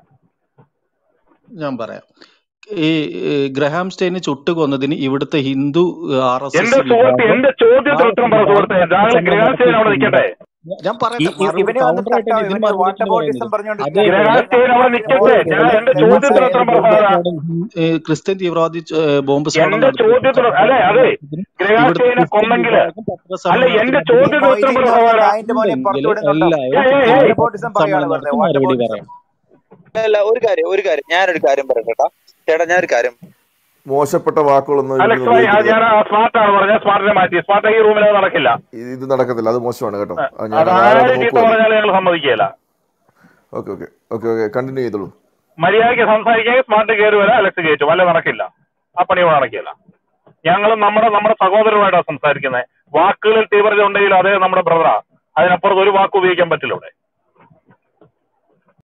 ഞാൻ പറയാം ഈ ഈ ഗ്രഹാം സ്റ്റെയിന് ചുട്ടുകൊന്നതിന് ഇവിടുത്തെ ഹിന്ദു ആർ എസ് എന്റെ എസ് സുഹൃത്ത് വിഭാഗം എന്റെ ആ ചോദ്യത്തിന് ഉത്തരം പറ സുഹൃത്തെ വിഭാഗം താങ്കൾ പത്രസമ്മേളനം ഗ്രഹാസ്റ്റേൻ അവിടെ നിൽക്കട്ടെ നടത്തിയിട്ടുണ്ടോ ഞാൻ ഈ പറയട്ടെ ഇ- മറുപടി ഇവന് വന്ന് കൗണ്ടർ ആയിട്ട് സ്റ്റക്കാവും ഇതിന് ഇവന് മറുപടി വാട്ടർ എന്ന് ബോട്ടിസം പറയുന്നത് പറഞ്ഞുകൊണ്ടിരിക്കുകയാണ് അതേപോലെ ഗ്രഹാസ്റ്റേൻ അവിടെ നിൽക്കട്ടെ ഞാൻ അതേപോലെ എന്റെ ചോദ്യത്തിന് നവാസ് ഉത്തരം പറ ബോംബ് സാറാ. സ്ഫോടനം ഏ, ക്രിസ്ത്യൻ തീവ്രവാദി ഏ, ബോംബ് സ്ഫോടനം എന്റെ നടത്തിയപ്പോൾ ചോദ്യത്തിന് അല്ലെ അതെ നടത്തിയതിന് ഇവിടുത്തെ ഗ്രഹാസ്റ്റേനെ ക്രിസ്ത്യൻ കൊന്നെങ്കില് വിഭാഗം അല്ല പത്രസമ്മേളനം എന്റെ നടത്തി ഈ ചോദ്യത്തിന് ഉത്തരം മൊയ്തീൻ പറ ഒന്ന് സാറാ. നായിന്റെ മോനെ പുറത്തു ഉണ്ടെങ്കിൽ വിടുന്നുണ്ടോ ഏയ് എല്ലാവരും ഏയ് വാട്ടർ ഏയ് ബോട്ടിസം പറയാണ് പത്രസമ്മേളനം വെറുതെ നടത്തി വാട്ടർ മറുപടി ബോട്ടിസം പറയാം അല്ല ഒരു കാര്യം ഒരു കാര്യം ഞാനൊരു കാര്യം പറയട്ടെ ചേട്ടാ ചേട്ടാ ഞാനൊരു കാര്യം മോശപ്പെട്ട വാക്കുകളൊന്നും ഇതിൽ അലക്സ് നിന്ന് ഭായി ആ, ഉപയോഗിക്കരുത് ഞാൻ സ്മാർട്ടാണ് പറഞ്ഞത് സ്മാർട്ടിനെ മാറ്റി സ്മാർട്ട് ഈ റൂമിൽ അത് നടക്കില്ല ഇത് ഇത് നടക്കത്തില്ല അത് മോശമാണ് കേട്ടോ ആ, അത് ഞാൻ അത് അത് ആരാണ് ആര് ചീത്ത നോക്കുമല്ലോ പറഞ്ഞാലും ഞങ്ങൾ സമ്മതിക്കുകയില്ല okay okay okay okay continue ചെയ്തോളൂ മര്യാദയ്ക്ക് സംസാരിക്കാൻ സ്മാർട്ട് കയറി വരാം അലക്സ് കയറ്റും അല്ല നടക്കില്ല ആ പണി ഇവിടെ നടക്കില്ല ഞങ്ങൾ നമ്മുടെ നമ്മുടെ സഹോദരമായിട്ടാണ് സംസാരിക്കുന്നത് വാക്കുകളിൽ തീവ്രത ഉണ്ടെങ്കിൽ അതേ നമ്മുടെ ബ്രദറാ അതിനപ്പുറത്ത് ഒരു വാക്ക് ഉപയോഗിക്കാൻ പറ്റില്ല ഇവിടെ